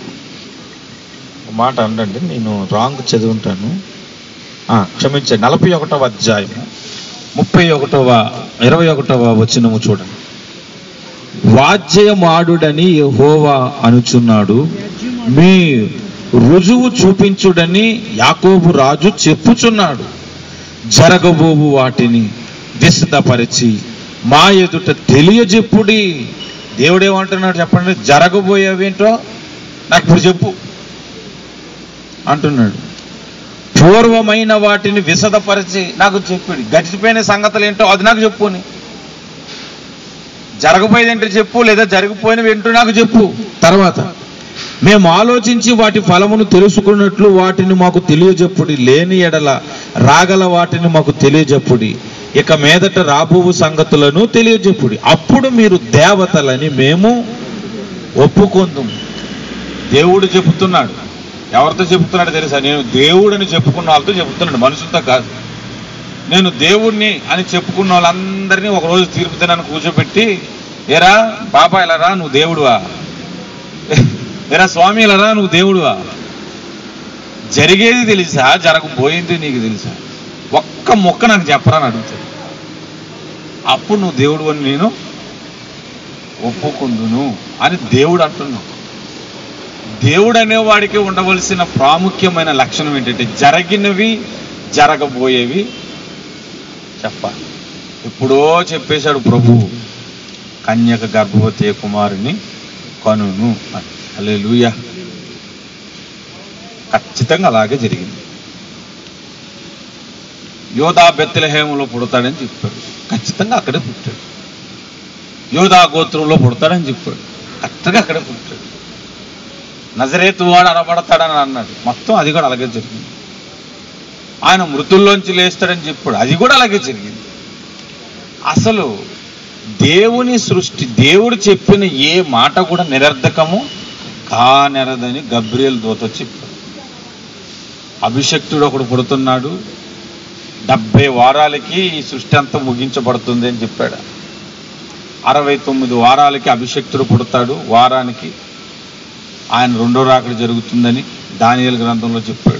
ఒక మాట అండండి నేను రాంగ్ చదువుంటాను ఆ, క్షమించండి నలభై ఒకటవ అధ్యాయము ముప్పై ఒకటవ ఇరవై ఒకటవ వచనము చూడండి వాద్యమాడుడని యెహోవా అనుచున్నాడు మీ రుజువు చూపించుడని యాకోబు రాజు చెప్పుచున్నాడు జరగబోవు వాటిని విశదపరిచి మా ఎదుట తెలియజెప్పుడి దేవుడేమంటున్నాడు చెప్పండి జరగబోయేవేంటో నాకు ఇప్పుడు చెప్పు అంటున్నాడు పూర్వమైన వాటిని విశదపరిచి నాకు చెప్పాడు గడిచిపోయిన సంగతులు ఏంటో అది నాకు చెప్పు అని జరగబోయేది ఏంటో చెప్పు లేదా జరిగిపోయినవి ఏంటో నాకు చెప్పు తర్వాత మేము ఆలోచించి వాటి ఫలమును తెలుసుకున్నట్లు వాటిని మాకు తెలియజెప్పుడి లేని ఎడల రాగల వాటిని మాకు తెలియజెప్పుడి ఇక మీదట రాబోవు సంగతులను తెలియజెప్పుడి అప్పుడు మీరు దేవతలని మేము ఒప్పుకుందాం దేవుడు చెబుతున్నాడు ఎవరితో చెబుతున్నాడు తెలుసా నేను దేవుడని చెప్పుకున్న వాళ్ళతో చెబుతున్నాడు మనుషులతో కాదు నేను దేవుణ్ణి అని చెప్పుకున్న వాళ్ళందరినీ ఒకరోజు తీర్పు దినాన్ని కూర్చోబెట్టి ఏరా బాబా ఇలా రా నువ్వు దేవుడువా ఏరా స్వామి ఇలా రా నువ్వు దేవుడువా జరిగేది తెలుసా జరగబోయింది నీకు తెలుసా ఒక్క మొక్క నాకు చెప్పరా అని అడుగుతాడు అప్పుడు నువ్వు దేవుడు అని నేను ఒప్పుకుందును అని దేవుడు అంటున్నావు దేవుడు అనేవాడికి ఉండవలసిన ప్రాముఖ్యమైన లక్షణం ఏంటంటే జరిగినవి జరగబోయేవి చెప్పాలి ఎప్పుడో చెప్పేశాడు ప్రభు కన్యక గర్భవతి కుమారుని కనును అని హల్లెలూయా ఖచ్చితంగా అలాగే జరిగింది యోధా బెత్తలహేములో పుడతాడని చెప్పాడు ఖచ్చితంగా అక్కడే పుట్టాడు యోధా గోత్రంలో పుడతాడని చెప్పాడు కరెక్ట్గా అక్కడే పుట్టాడు నజరేతు వాడు అనబడతాడని అన్నాడు మొత్తం అది కూడా అలాగే జరిగింది ఆయన మృతుల్లోంచి లేస్తాడని చెప్పాడు అది కూడా అలాగే జరిగింది అసలు దేవుని సృష్టి దేవుడు చెప్పిన ఏ మాట కూడా నిరర్ధకము కానెరదని గబ్రియల్ దూత చెప్పాడు అభిషక్తుడు ఒకడు పుడుతున్నాడు డెబ్బై వారాలకి ఈ సృష్టి అంతా ముగించబడుతుంది అని చెప్పాడు అరవై తొమ్మిది వారాలకి అభిషక్తుడు పుడతాడు వారానికి ఆయన రెండో రాకడ జరుగుతుందని దానియల్ గ్రంథంలో చెప్పాడు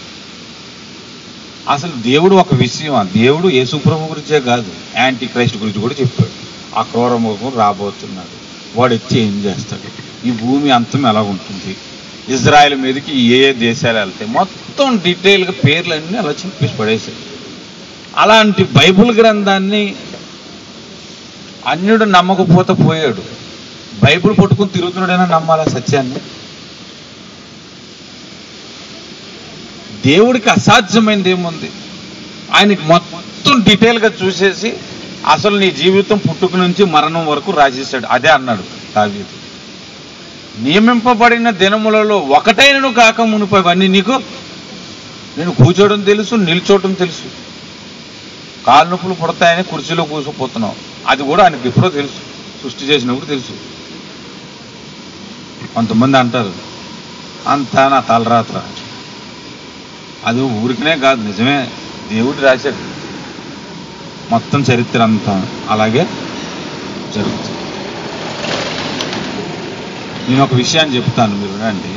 అసలు దేవుడు ఒక విషయం ఆ దేవుడు యేసుప్రభు గురించే కాదు యాంటీ క్రైస్ట్ గురించి కూడా చెప్పాడు ఆ క్రూరముఖం రాబోతున్నాడు వాడు వచ్చి ఏం చేస్తాడు ఈ భూమి అంతం ఎలా ఉంటుంది ఇజ్రాయెల్ మీదకి ఏ ఏ దేశాలు వెళ్తాయి మొత్తం డీటెయిల్గా పేర్లన్నీ అలా చెప్పేసి పడేశాడు అలాంటి బైబిల్ గ్రంథాన్ని అన్యుడు నమ్మకపోతే పోయాడు బైబిల్ పట్టుకుని తిరుగుతున్నాడైనా నమ్మాలా సత్యాన్ని దేవుడికి అసాధ్యమైనది ఏముంది ఆయనకి మొత్తం డీటెయిల్గా చూసేసి అసలు నీ జీవితం పుట్టుక నుంచి మరణం వరకు రాసేసాడు అదే అన్నాడు దావీదు నియమింపబడిన దినములలో ఒకటైనను కాక మునిపోవన్నీ నీకు నేను కూర్చోవడం తెలుసు నిల్చోవడం తెలుసు కాలు నొప్పులు పుడతాయని కుర్చీలో కూర్చోపోతున్నావు అది కూడా ఆయనకి ఎప్పుడో తెలుసు సృష్టి చేసినప్పుడు తెలుసు కొంతమంది అంటారు అంతా నా తలరాత్ర అది ఊరికనే కాదు నిజమే దేవుడు రాశాడు మొత్తం చరిత్ర అంతా అలాగే జరుగుతుంది నేను ఒక విషయాన్ని చెప్తాను మీరు వినండి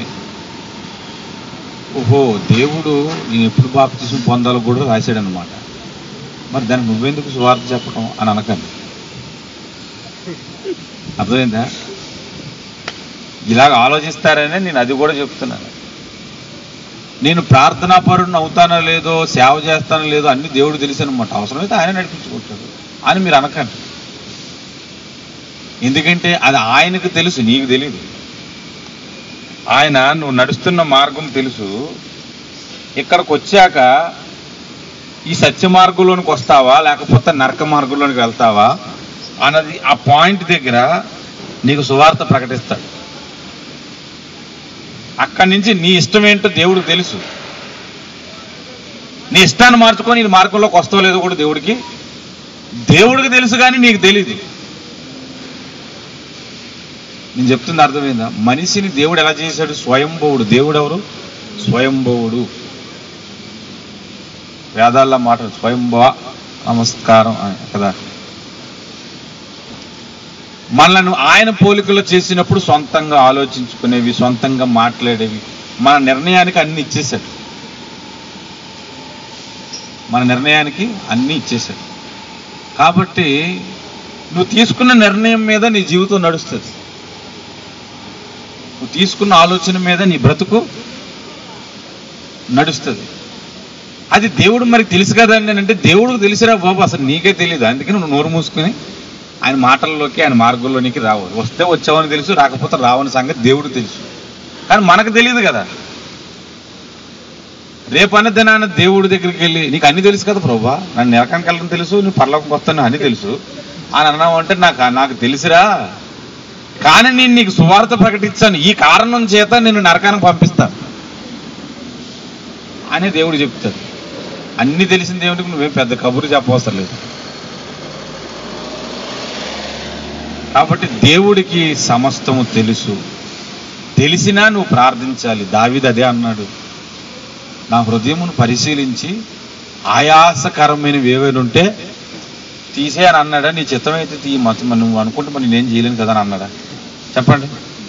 ఓహో దేవుడు నేను ఎప్పుడు బాప్తిసం పొందాలో కూడా రాశాడనమాట మరి దానికి నువ్వెందుకు సువార్త చెప్పడం అని అనకండి అర్థమైందా ఇలాగ ఆలోచిస్తారనే నేను అది కూడా చెప్తున్నాను నేను ప్రార్థనా పరుడిని అవుతానో లేదో సేవ చేస్తానో లేదో అన్ని దేవుడు తెలుసు అనమాట అవసరమైతే ఆయన నడిపించుకుంటాడు అని మీరు అనకండి ఎందుకంటే అది ఆయనకు తెలుసు నీకు తెలియదు ఆయన నువ్వు నడుస్తున్న మార్గం తెలుసు ఇక్కడికి వచ్చాక ఈ సత్య మార్గంలోనికి వస్తావా లేకపోతే నరక మార్గంలోనికి వెళ్తావా అన్నది ఆ పాయింట్ దగ్గర నీకు సువార్త ప్రకటిస్తాడు అక్కడి నుంచి నీ ఇష్టం ఏంటో దేవుడికి తెలుసు నీ ఇష్టాన్ని మార్చుకొని నీ మార్గంలోకి వస్తావో లేదో కూడా దేవుడికి దేవుడికి తెలుసు కానీ నీకు తెలియదు నేను చెప్తుంది అర్థమైందా మనిషిని దేవుడు ఎలా చేశాడు స్వయంభవుడు దేవుడు ఎవరు స్వయంభవుడు వేదాల్లో మాట స్వయంభవ నమస్కారం అని కదా మనలను ఆయన పోలికలో చేసినప్పుడు సొంతంగా ఆలోచించుకునేవి సొంతంగా మాట్లాడేవి మన నిర్ణయానికి అన్ని ఇచ్చేశాడు మన నిర్ణయానికి అన్ని ఇచ్చేశాడు కాబట్టి నువ్వు తీసుకున్న నిర్ణయం మీద నీ జీవితం నడుస్తుంది నువ్వు తీసుకున్న ఆలోచన మీద నీ బ్రతుకు నడుస్తుంది అది దేవుడు మరి తెలుసు కదండి అని అంటే దేవుడికి తెలిసిరా బాబు అసలు నీకే తెలియదు అందుకని నువ్వు నోరు మూసుకుని ఆయన మాటల్లోకి ఆయన మార్గంలోనికి రావు వస్తే వచ్చావని తెలుసు రాకపోతే రావని సంగతి దేవుడు తెలుసు కానీ మనకు తెలియదు కదా రేపు అన్న దినాన దేవుడి దగ్గరికి వెళ్ళి నీకు అన్ని తెలుసు కదా ప్రభా నన్ను నరకానికి వెళ్ళడం తెలుసు నువ్వు పర్లోకి వస్తాను అన్ని తెలుసు అని అన్నావు అంటే నాకు నాకు తెలుసురా కానీ నేను నీకు సువార్త ప్రకటించాను ఈ కారణం చేత నేను నరకానికి పంపిస్తాను అని దేవుడు చెప్తాడు అన్ని తెలిసిన దేవుడికి నువ్వేం పెద్ద కబురు చెప్పవసరం లేదు కాబట్టి దేవుడికి సమస్తము తెలుసు తెలిసినా నువ్వు ప్రార్థించాలి దావిది అదే అన్నాడు నా హృదయమును పరిశీలించి ఆయాసకరమైనవి ఏవైనా ఉంటే తీసే అని అన్నాడా నీ చిత్తమైతే తీ మొత్తం మరి నువ్వు అనుకుంటే మరి నేనేం చేయలేను కదా అని అన్నాడా చెప్పండి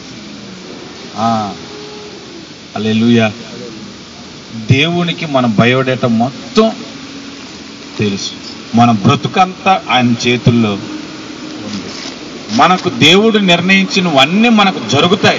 అల్లెలుయా దేవునికి మన బయోడేటా మొత్తం తెలుసు మన బ్రతుకంతా ఆయన చేతుల్లో ఉంది మనకు దేవుడు నిర్ణయించినవన్నీ మనకు జరుగుతాయి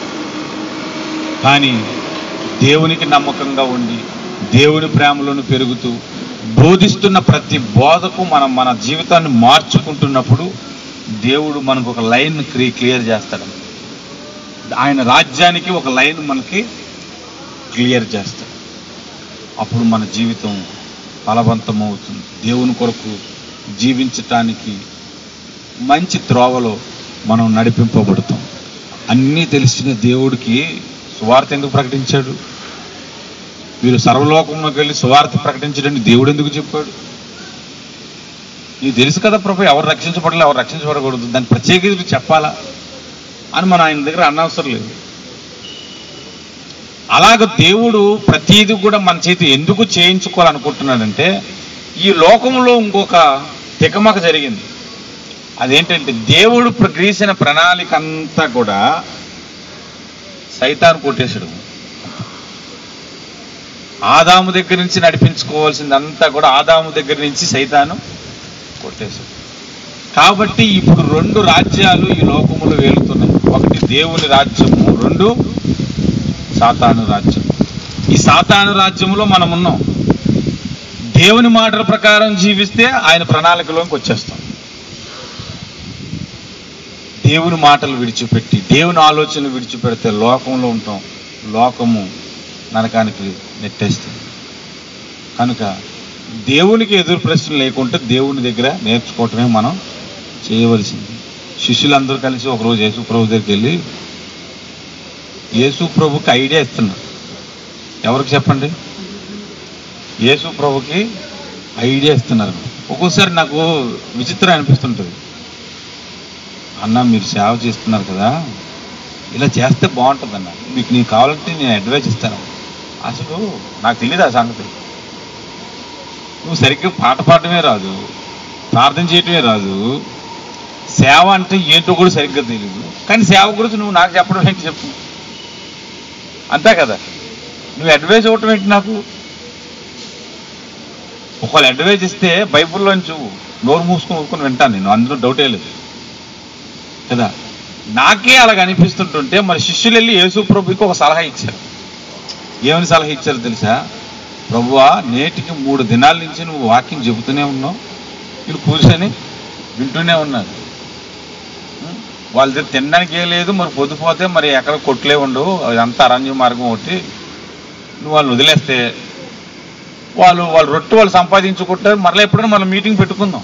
కానీ దేవునికి నమ్మకంగా ఉండి దేవుని ప్రేమలోను పెరుగుతూ బోధిస్తున్న ప్రతి బోధకు మనం మన జీవితాన్ని మార్చుకుంటున్నప్పుడు దేవుడు మనకు ఒక లైన్ క్లియర్ చేస్తాడు ఆయన రాజ్యానికి ఒక లైన్ మనకి క్లియర్ చేస్తాడు అప్పుడు మన జీవితం ఫలవంతమవుతుంది దేవుని కొరకు జీవించటానికి మంచి త్రోవలో మనం నడిపింపబడతాం అన్నీ తెలిసిన దేవుడికి సువార్త ఎందుకు ప్రకటించాడు మీరు సర్వలోకంలోకి వెళ్ళి సువార్త ప్రకటించడానికి దేవుడు ఎందుకు చెప్పాడు నీకు తెలుసు కదా ప్రభు ఎవరు రక్షించబడలే ఎవరు రక్షించబడకూడదు దాన్ని ప్రత్యేకించి చెప్పాలా అని మనం ఆయన దగ్గర అనవసరం లేదు అలాగ దేవుడు ప్రతీది కూడా మన చేతి ఎందుకు చేయించుకోవాలనుకుంటున్నాడంటే ఈ లోకంలో ఇంకొక తికమక జరిగింది అదేంటంటే దేవుడు ప్ర- గీసిన ప్రణాళిక అంతా కూడా సైతాను కొట్టేశాడు ఆదాము దగ్గర నుంచి నడిపించుకోవాల్సిందంతా కూడా ఆదాము దగ్గర నుంచి సైతాను కొట్టేశాడు కాబట్టి ఇప్పుడు రెండు రాజ్యాలు ఈ లోకములో వేలుతున్నాయి ఒకటి దేవుని రాజ్యము రెండు సాతాను రాజ్యం ఈ సాతాను రాజ్యంలో మనం ఉన్నాం దేవుని మాటల ప్రకారం జీవిస్తే ఆయన ప్రణాళికలోకి వచ్చేస్తాం దేవుని మాటలు విడిచిపెట్టి దేవుని ఆలోచనలు విడిచిపెడితే లోకంలో ఉంటాం లోకము నరకానికి నెట్టేస్తుంది కనుక దేవునికి ఎదురు ప్రశ్న లేకుంటే దేవుని దగ్గర నేర్చుకోవటమే మనం చేయవలసింది శిష్యులందరూ కలిసి ఒకరోజు యేసు ప్రభు దగ్గరికి వెళ్ళి యేసు ప్రభుకి ఐడియా ఇస్తున్నారు ఎవరికి చెప్పండి యేసు ప్రభుకి ఐడియా ఇస్తున్నారు ఒక్కోసారి నాకు విచిత్రం అనిపిస్తుంటుంది అన్న మీరు సేవ చేస్తున్నారు కదా ఇలా చేస్తే బాగుంటుంది అన్న మీకు నీకు కావాలంటే నేను అడ్వైజ్ ఇస్తాను అసలు నాకు తెలియదు ఆ సంగతి నువ్వు సరిగ్గా పాట పాడటమే రాదు ప్రార్థన చేయటమే రాదు సేవ అంటే ఏంటో కూడా సరిగ్గా తెలియదు కానీ సేవ గురించి నువ్వు నాకు చెప్పడం ఏంటి చెప్పు అంతే కదా నువ్వు అడ్వైజ్ ఇవ్వటం ఏంటి నాకు ఒకవేళ అడ్వైజ్ ఇస్తే బైబిల్లోంచి నోరు మూసుకొని ఊరుకొని వింటాను నేను అందులో డౌటే లేదు కదా నాకే అలాగ అనిపిస్తుంటుంటే మరి శిష్యులు వెళ్ళి యేసు ప్రభుకి ఒక సలహా ఇచ్చారు ఏమని సలహా ఇచ్చారు తెలుసా ప్రభువా నేటికి మూడు దినాల నుంచి నువ్వు వాక్యం చెబుతూనే ఉన్నావు వీళ్ళు కూర్చొని వింటూనే ఉన్నారు ఉం? వాళ్ళ దగ్గర తినడానికి ఏం లేదు మరి పొద్దుపోతే మరి ఎక్కడ కొట్లే ఉండవు అదంతా అరణ్య మార్గం ఒకటి నువ్వు వాళ్ళని వదిలేస్తే వాళ్ళు వాళ్ళు రొట్టె వాళ్ళు సంపాదించుకుంటారు మరలా ఎప్పుడైనా మనం మీటింగ్ పెట్టుకుందాం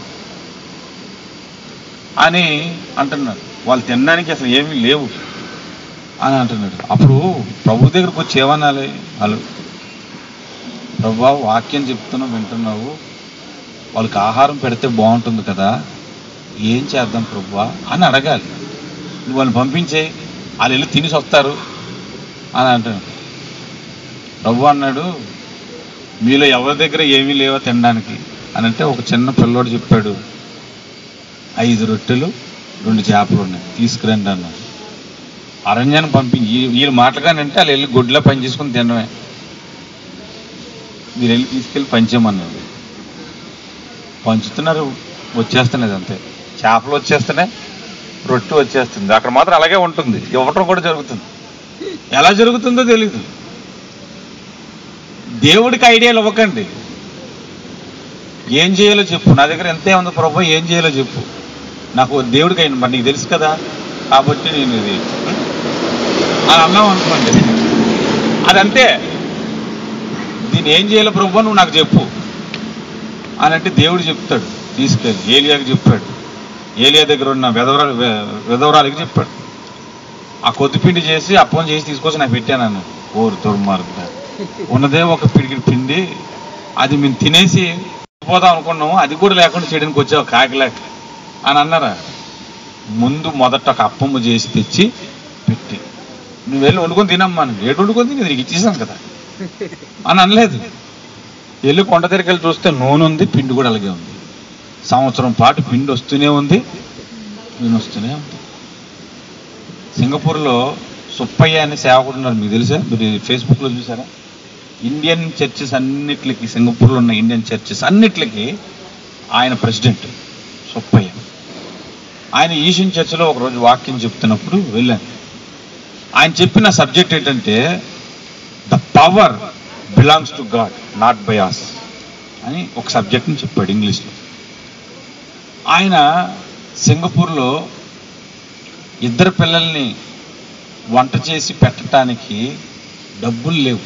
అని అంటున్నాడు వాళ్ళు తినడానికి అసలు ఏమీ లేవు అని అంటున్నాడు అప్పుడు ప్రభు దగ్గరకు వచ్చి ఏమనాలి వాళ్ళు ప్రభు వాక్యం చెప్తున్నావు వింటున్నావు వాళ్ళకి ఆహారం పెడితే బాగుంటుంది కదా ఏం చేద్దాం ప్రభు అని అడగాలి నువ్వు వాళ్ళని పంపించే వాళ్ళు వెళ్ళి తినేసి వస్తారు అని అంటున్నాడు ప్రభు అన్నాడు మీలో ఎవరి దగ్గర ఏమీ లేవో తినడానికి అని అంటే ఒక చిన్న పిల్లోడు చెప్పాడు ఐదు రొట్టెలు రెండు చేపలు ఉన్నాయి తీసుకురండి అన్నాడు అరణ్యాన్ని పంపించి ఈ- వీళ్ళు మాటగానంటే వాళ్ళు వెళ్ళి గొడ్లో పని చేసుకుని తినడమే మీరు వెళ్ళి తీసుకెళ్ళి పంచేమన్నాడు పంచుతున్నారు వచ్చేస్తున్నది అంతే చేపలు వచ్చేస్తున్నాయి రొట్టె వచ్చేస్తుంది అక్కడ మాత్రం అలాగే ఉంటుంది ఇవ్వటం కూడా జరుగుతుంది ఎలా జరుగుతుందో తెలీదు దేవుడికి ఐడియాలు ఇవ్వకండి ఏం చేయాలో చెప్పు నా దగ్గర ఎంతే ఉంది ప్రభు ఏం చేయాలో చెప్పు నాకు దేవుడికి అయింది మరి నీకు తెలుసు కదా కాబట్టి నేను ఇది అని అన్నాం అనుకోండి అదంతే దీన్ని ఏం చేయాలో ప్రభు నువ్వు నాకు చెప్పు అని అంటే దేవుడు చెప్తాడు తీసుకెళ్ళి ఏలియాకి చెప్పాడు ఏలియా దగ్గర ఉన్న వెధవరాలు విధవరాలకి చెప్పాడు ఆ కొద్దిపిండి చేసి అప్పం చేసి తీసుకొచ్చి నాకు పెట్టాను అన్నాడు ఓరు దుర్మార్గుడు ఉన్నదే ఒక పిడికిడి పిండి అది మేము తినేసి పోదాం అనుకున్నాము అది కూడా లేకుండా చేయడానికి వచ్చావు కాకిలాక అని అన్నారా ముందు మొదట ఒక అప్పమ్మ చేసి తెచ్చి పెట్టి నువ్వు వెళ్ళి వండుకొని తినమ్మా అని ఏడు వండుకొని తిని నీకు ఇచ్చేసాను కదా అని అనలేదు వెళ్ళి కొండ దగ్గరికి వెళ్ళి చూస్తే నూనె ఉంది పిండి కూడా అలాగే ఉంది సంవత్సరం పాటు పిండి వస్తూనే ఉంది నూనె వస్తూనే ఉంది సింగపూర్లో సుప్పయ్య అనే సేవకుడు ఉన్నారు మీకు తెలుసా మీరు ఫేస్బుక్లో చూసారా ఇండియన్ చర్చెస్ అన్నిటికి సింగపూర్లో ఉన్న ఇండియన్ చర్చెస్ అన్నిటికి ఆయన ప్రెసిడెంట్ సుప్పయ్య ఆయన ఈషన్ చర్చిలో ఒకరోజు వాక్యం చెప్తున్నప్పుడు వెళ్ళాను ఆయన చెప్పిన సబ్జెక్ట్ ఏంటంటే the power belongs to God not by us అని ఒక సబ్జెక్ట్ని చెప్పాడు ఇంగ్లీష్లో ఆయన సింగపూర్లో ఇద్దరు పిల్లల్ని వంట చేసి పెట్టడానికి డబ్బులు లేవు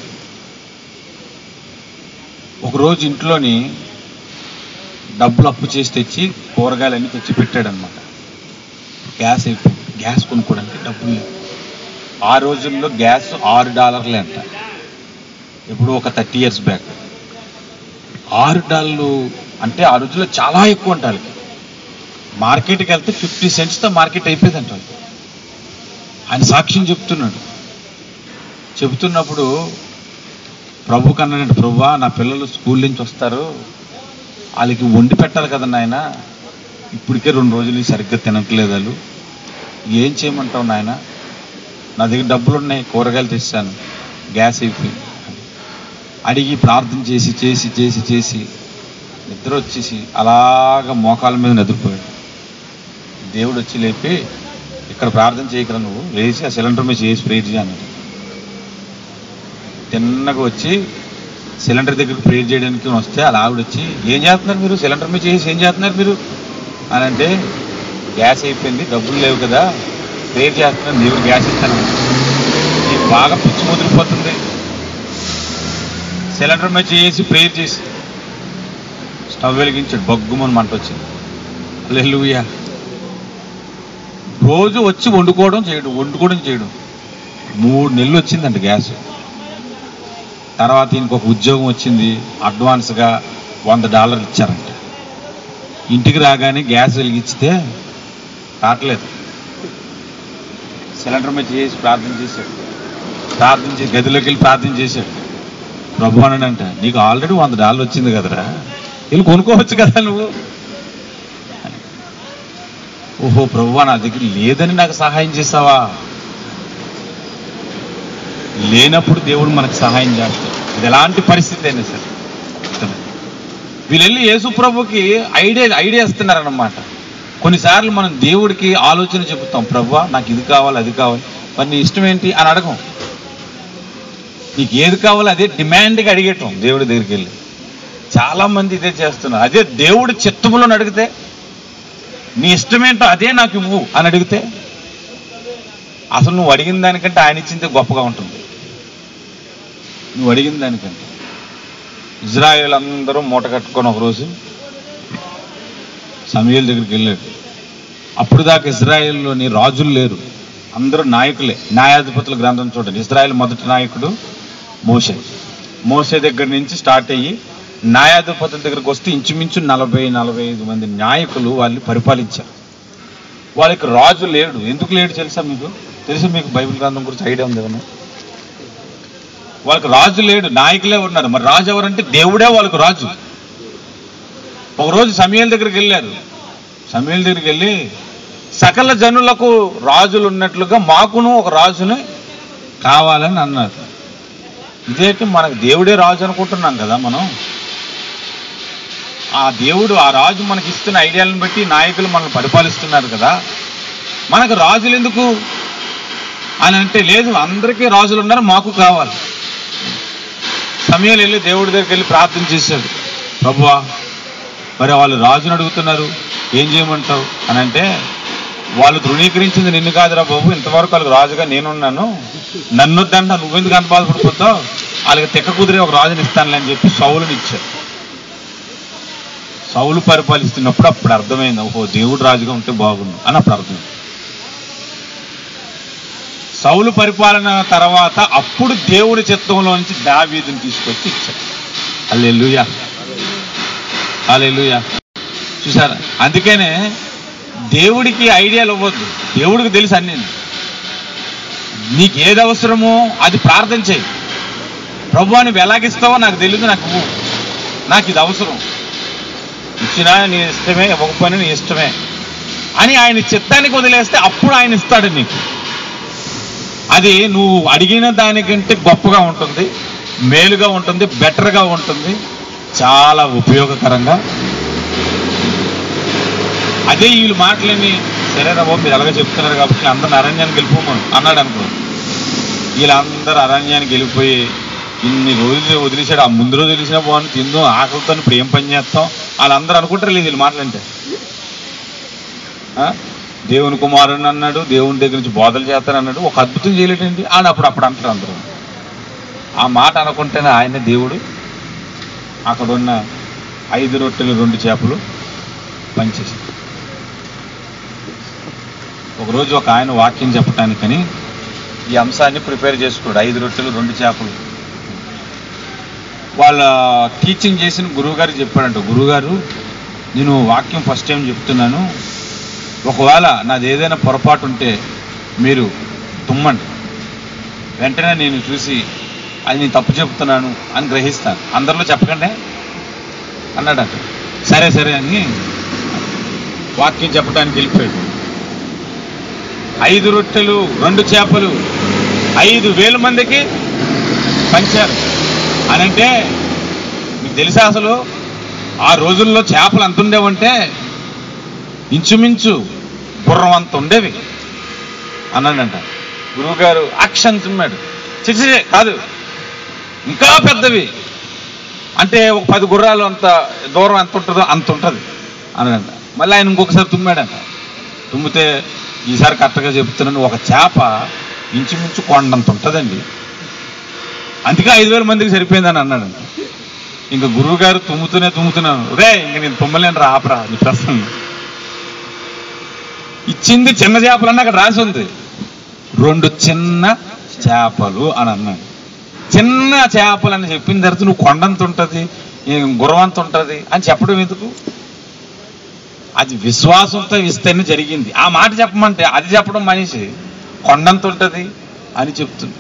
ఒకరోజు ఇంట్లోని డబ్బులు అప్పు చేసి తెచ్చి కూరగాయలన్నీ తెచ్చి పెట్టాడనమాట గ్యాస్ అయిపోయింది గ్యాస్ కొనుక్కోవడానికి డబ్బులు లేవు ఆ రోజుల్లో గ్యాస్ ఆరు డాలర్లే అంట ఇప్పుడు ఒక థర్టీ ఇయర్స్ బ్యాక్ ఆరు డాలర్లు అంటే ఆ రోజుల్లో చాలా ఎక్కువ అంట వాళ్ళకి మార్కెట్కి వెళ్తే ఫిఫ్టీ సెంట్స్తో మార్కెట్ అయిపోయింది అంట వాళ్ళకి. ఆయన సాక్ష్యం చెప్తున్నాడు చెబుతున్నప్పుడు ప్రభు కన్నాడు ప్రభువా నా పిల్లలు స్కూల్ నుంచి వస్తారు వాళ్ళకి వండి పెట్టాలి కదా నాయన ఇప్పటికే రెండు రోజులు సరిగ్గా తినట్లేదు వాళ్ళు ఏం చేయమంటావు నాయన నా దగ్గర డబ్బులు ఉన్నాయి కూరగాయలు తెచ్చాను గ్యాస్ అయిపోయింది అడిగి ప్రార్థన చేసి చేసి చేసి చేసి నిద్ర వచ్చేసి అలాగ మోకాల మీద నిద్రపోయాడు దేవుడు వచ్చి లేపి ఇక్కడ ప్రార్థన చేయగల నువ్వు లేచి ఆ సిలిండర్ మీద చేసి ప్రేర్ చేయన్నాడు తిన్నగా వచ్చి సిలిండర్ దగ్గరికి ప్రేర్ చేయడానికి వస్తే అలా ఆవిడ వచ్చి ఏం చేస్తున్నారు మీరు సిలిండర్ మీద చేసి ఏం చేస్తున్నారు మీరు అని అంటే గ్యాస్ అయిపోయింది డబ్బులు లేవు కదా ప్రేర్ చేస్తున్నాను దేవుడు గ్యాస్ ఇస్తాను నీకు బాగా పిచ్చి ముదిరిపోతుంది సిలిండర్ మీద చేసి ప్రేర్ చేసి స్టవ్ వెలిగించాడు బగ్గుమని మంట వచ్చింది అల్లెలుయ్యా రోజు వచ్చి వండుకోవడం చేయడం వండుకోవడం చేయడం మూడు నెలలు వచ్చిందంట గ్యాస్ తర్వాత ఈయనకు ఒక ఉద్యోగం వచ్చింది అడ్వాన్స్గా వంద డాలర్లు ఇచ్చారంట ఇంటికి రాగానే గ్యాస్ వెలిగించితే రావట్లేదు సిలిండర్ మీద చేసి ప్రార్థన చేశాడు ప్రార్థన చేసి గదిలోకి వెళ్ళి ప్రార్థన చేశాడు ప్రభు అన్నాడంట నీకు ఆల్రెడీ వంద డాలర్ వచ్చింది కదరా వెళ్ళి కొనుక్కోవచ్చు కదా నువ్వు ఓహో ప్రభు నా దగ్గర లేదని నాకు సహాయం చేసావా లేనప్పుడు దేవుడు మనకు సహాయం చేస్తాడు ఇది ఎలాంటి పరిస్థితి అయినా సరే అర్థమైందా? వీళ్ళు వెళ్ళి యేసు ప్రభుకి ఐడియా ఐడియా ఇస్తున్నారన్నమాట కొన్నిసార్లు మనం దేవుడికి ఆలోచన చెబుతాం ప్రభు నాకు ఇది కావాలి అది కావాలి మరి నీ ఇష్టం ఏంటి అని అడగం నీకు ఏది కావాలో అదే డిమాండ్గా అడిగేటం దేవుడి దగ్గరికి వెళ్ళి చాలా మంది ఇదే చేస్తున్నారు అదే దేవుడి చిత్తములో అడిగితే నీ ఇష్టమేంటో అదే నాకు ఇవ్వు అని అడిగితే అసలు నువ్వు అడిగిన దానికంటే ఆయన ఇచ్చిందే గొప్పగా ఉంటుంది నువ్వు అడిగిన దానికంటే ఇజ్రాయేల్ అందరూ మూట కట్టుకొని ఒకరోజు సమయల దగ్గరికి వెళ్ళాడు అప్పుడు దాకా ఇజ్రాయెల్లోని రాజులు లేరు అందరూ నాయకులే న్యాయాధిపతుల గ్రంథం చూడండి ఇజ్రాయెల్ మొదటి నాయకుడు మోసే మోసే దగ్గర నుంచి స్టార్ట్ అయ్యి న్యాయాధిపతుల దగ్గరకు వస్తే ఇంచుమించు నలభై నలభై ఐదు మంది నాయకులు వాళ్ళు పరిపాలించారు వాళ్ళకి రాజు లేడు ఎందుకు లేడు తెలుసా మీకు తెలుసా మీకు బైబిల్ గ్రంథం గురించి ఐడియా ఉంది ఏమన్నా వాళ్ళకి రాజు లేడు నాయకులే ఉన్నారు మరి రాజు ఎవరంటే దేవుడే వాళ్ళకు రాజు ఒకరోజు సమయాల దగ్గరికి వెళ్ళారు సమయాల దగ్గరికి వెళ్ళి సకల జనులకు రాజులు ఉన్నట్లుగా మాకును ఒక రాజుని కావాలని అన్నారు ఇదేంటి మనకు దేవుడే రాజు అనుకుంటున్నాం కదా మనం ఆ దేవుడు ఆ రాజు మనకి ఇస్తున్న ఐడియాలను బట్టి నాయకులు మనల్ని పరిపాలిస్తున్నారు కదా మనకు రాజులు ఎందుకు అని అంటే లేదు అందరికీ రాజులు ఉన్నారు మాకు కావాలి సమయాలు వెళ్ళి దేవుడి దగ్గరికి వెళ్ళి ప్రార్థన చేశాడు ప్రభువా మరి వాళ్ళు రాజుని అడుగుతున్నారు ఏం చేయమంటావు అని అంటే వాళ్ళు ధృవీకరించింది నిన్ను కాదురా బాబు ఇంతవరకు వాళ్ళకి రాజుగా నేనున్నాను నన్ను వద్దంట నువ్వెందుకు అంత బాధపడిపోతావు వాళ్ళకి తెక్క కుదిరే ఒక రాజుని ఇస్తానులే అని చెప్పి సౌలుని ఇచ్చారు సౌలు పరిపాలిస్తున్నప్పుడు అప్పుడు అర్థమైంది ఓహో దేవుడు రాజుగా ఉంటే బాగుండు అని అప్పుడు అర్థమైంది సౌలు పరిపాలన తర్వాత అప్పుడు దేవుడి చిత్తంలో నుంచి దావీదుని తీసుకొచ్చి ఇచ్చాడు అల్లెలుయా అల్లెలుయా చూసారా అందుకనే దేవుడికి ఐడియాలు ఇవ్వద్దు దేవుడికి తెలుసు అన్ని నీకు ఏది అవసరమో అది ప్రార్థన చేయి ప్రభు నువ్వు ఎలాగిస్తావో నాకు తెలియదు నాకు ఇవ్వు. నాకు ఇది అవసరం ఇచ్చినా నీ ఇష్టమే ఇవ్వకపోయినా నీ ఇష్టమే అని ఆయన చిత్తానికి వదిలేస్తే అప్పుడు ఆయన ఇస్తాడు నీకు అది నువ్వు అడిగిన దానికంటే గొప్పగా ఉంటుంది మేలుగా ఉంటుంది బెటర్గా ఉంటుంది చాలా ఉపయోగకరంగా అదే వీళ్ళు మాటలని సరే రా బాబు మీరు అలాగే చెప్తున్నారు కాబట్టి అందరిని అరణ్యానికి వెళ్ళిపోమను అన్నాడు అనుకో వీళ్ళందరూ అరణ్యానికి వెళ్ళిపోయి ఇన్ని రోజులు వదిలేశాడు ఆ ముందు రోజు వదిలేసినా బాగుంది తిందాం ఆకలితో ఇప్పుడు ఏం పని చేస్తాం వాళ్ళందరూ అనుకుంటారు లేదు వీళ్ళు మాటలంటే ఆ? దేవుని కుమారుని అన్నాడు దేవుని దగ్గర నుంచి బోధలు చేస్తానన్నాడు ఒక అద్భుతం చేయలేటండి అని అప్పుడు అప్పుడు అంటారు అందరూ ఆ మాట అనుకుంటేనే ఆయన దేవుడు అక్కడ ఉన్న ఐదు రొట్టెలు రెండు చేపలు పనిచేసి ఒకరోజు ఒక ఆయన వాక్యం చెప్పటానికని ఈ అంశాన్ని ప్రిపేర్ చేసుకున్నాడు ఐదు రొట్టెలు రెండు చేపలు వాళ్ళ టీచింగ్ చేసిన గురువుగారు చెప్పాడంట గురువుగారు నేను వాక్యం ఫస్ట్ టైం చెప్తున్నాను ఒకవేళ నాది ఏదైనా పొరపాటు ఉంటే మీరు తుమ్మండి వెంటనే నేను చూసి అది నేను తప్పు చెప్తున్నాను అని గ్రహిస్తాను అందరిలో చెప్పకండి అన్నాడంట సరే సరే అని వాక్యం చెప్పడానికి వెళ్ళిపోయాడు ఐదు రొట్టెలు రెండు చేపలు ఐదు వేల మందికి పంచారు అని అంటే మీకు తెలుసా అసలు ఆ రోజుల్లో చేపలు ఎంత ఉండేవంటే ఇంచుమించు గుర్రం అంత ఉండేవి అన్నాడంట గురువుగారు అక్ష అంటున్నాడు చిచి కాదు ఇంకా పెద్దవి అంటే ఒక పది గుర్రాలు అంత దూరం ఎంత ఉంటుందో అంత ఉంటుంది అనంట మళ్ళీ ఆయన ఇంకొకసారి తుమ్మాడంట తుమ్మితే ఈసారి కరెక్ట్గా చెప్తున్నాను ఒక చేప ఇంచుమించు కొండంత ఉంటుందండి అందుకే ఐదు వేల మందికి సరిపోయిందని అన్నాడంట ఇంకా గురువు గారు తుమ్ముతూనే తుమ్ముతున్నాను రే ఇంక నేను తుమ్మలేను రా ఆపరా నీ ప్రశ్న ఇచ్చింది చిన్న చేపలన్నీ అక్కడ రాసి ఉంది రెండు చిన్న చేపలు అని అన్నాడు చిన్న చేపలు అని చెప్పిన తర్వాత నువ్వు కొండంత ఉంటుంది గుర్రవంత ఉంటుంది అని చెప్పడం ఎందుకు అది విశ్వాసంతో విస్తరణ జరిగింది ఆ మాట చెప్పమంటే అది చెప్పడం మనిషి కొండంత ఉంటుంది అని చెప్తుంది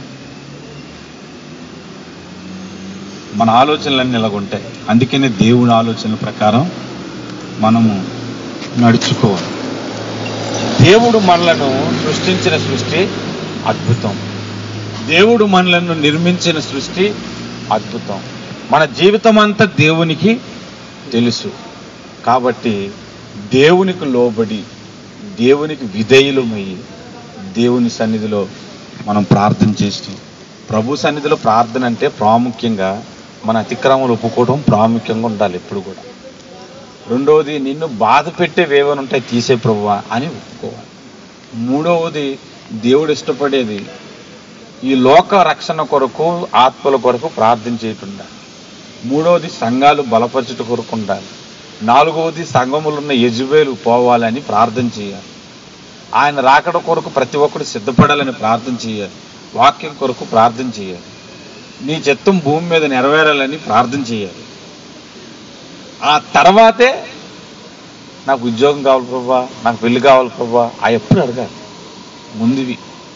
మన ఆలోచనలన్నీ ఇలాగుంటాయి అందుకనే దేవుని ఆలోచనల ప్రకారం మనము నడుచుకోవాలి దేవుడు మనలను సృష్టించిన సృష్టి అద్భుతం దేవుడు మనలను నిర్మించిన సృష్టి అద్భుతం మన జీవితం అంతా దేవునికి తెలుసు కాబట్టి దేవునికి లోబడి దేవునికి విధేయులమయ్యి దేవుని సన్నిధిలో మనం ప్రార్థన చేస్తూ ప్రభు సన్నిధిలో ప్రార్థన అంటే ప్రాముఖ్యంగా మన అతిక్రమాలు ఒప్పుకోవడం ప్రాముఖ్యంగా ఉండాలి ఎప్పుడు కూడా రెండవది నిన్ను బాధ పెట్టేవేవని ఉంటాయి తీసే ప్రభువా అని ఒప్పుకోవాలి మూడవది దేవుడు ఇష్టపడేది ఈ లోక రక్షణ కొరకు ఆత్మల కొరకు ప్రార్థన చేయకుండా మూడవది సంఘాలు బలపరచుట కొరకు ఉండాలి నాలుగవది సంఘములున్న యజుబేలు పోవాలని ప్రార్థన చేయాలి ఆయన రాకడ కొరకు ప్రతి ఒక్కరు సిద్ధపడాలని ప్రార్థన చేయాలి వాక్యం కొరకు ప్రార్థన చేయాలి నీ చిత్తం భూమి మీద నెరవేరాలని ప్రార్థన చేయాలి ఆ తర్వాతే నాకు ఉద్యోగం కావాలి ప్రభా నాకు పెళ్లి కావాలి ప్రభా ఆ ఎప్పుడు అడగాలి ముందువి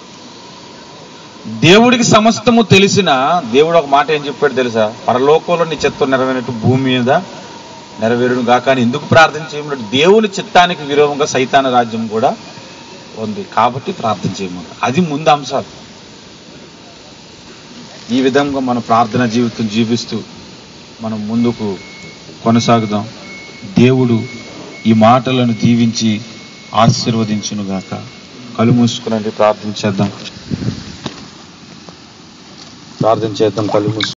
దేవుడికి సమస్తము తెలిసిన దేవుడు ఒక మాట ఏం చెప్పాడు తెలుసా పరలోకంలో నీ చిత్తం నెరవేరినట్టు భూమి మీద నెరవేరును గాక అని ఎందుకు ప్రార్థన చేయమన్నాడు దేవుని చిత్తానికి విరోధంగా సైతాన రాజ్యం కూడా ఉంది కాబట్టి ప్రార్థన చేయమన్నాడు అది ముందు అంశాలు ఈ విధంగా మన ప్రార్థన జీవితం జీవిస్తూ మనం ముందుకు కొనసాగుదాం దేవుడు ఈ మాటలను దీవించి ఆశీర్వదించునుగాక కళ్ళు మూసుకునండి ప్రార్థన చేద్దాం ప్రార్థన చేద్దాం కళ్ళు మూసు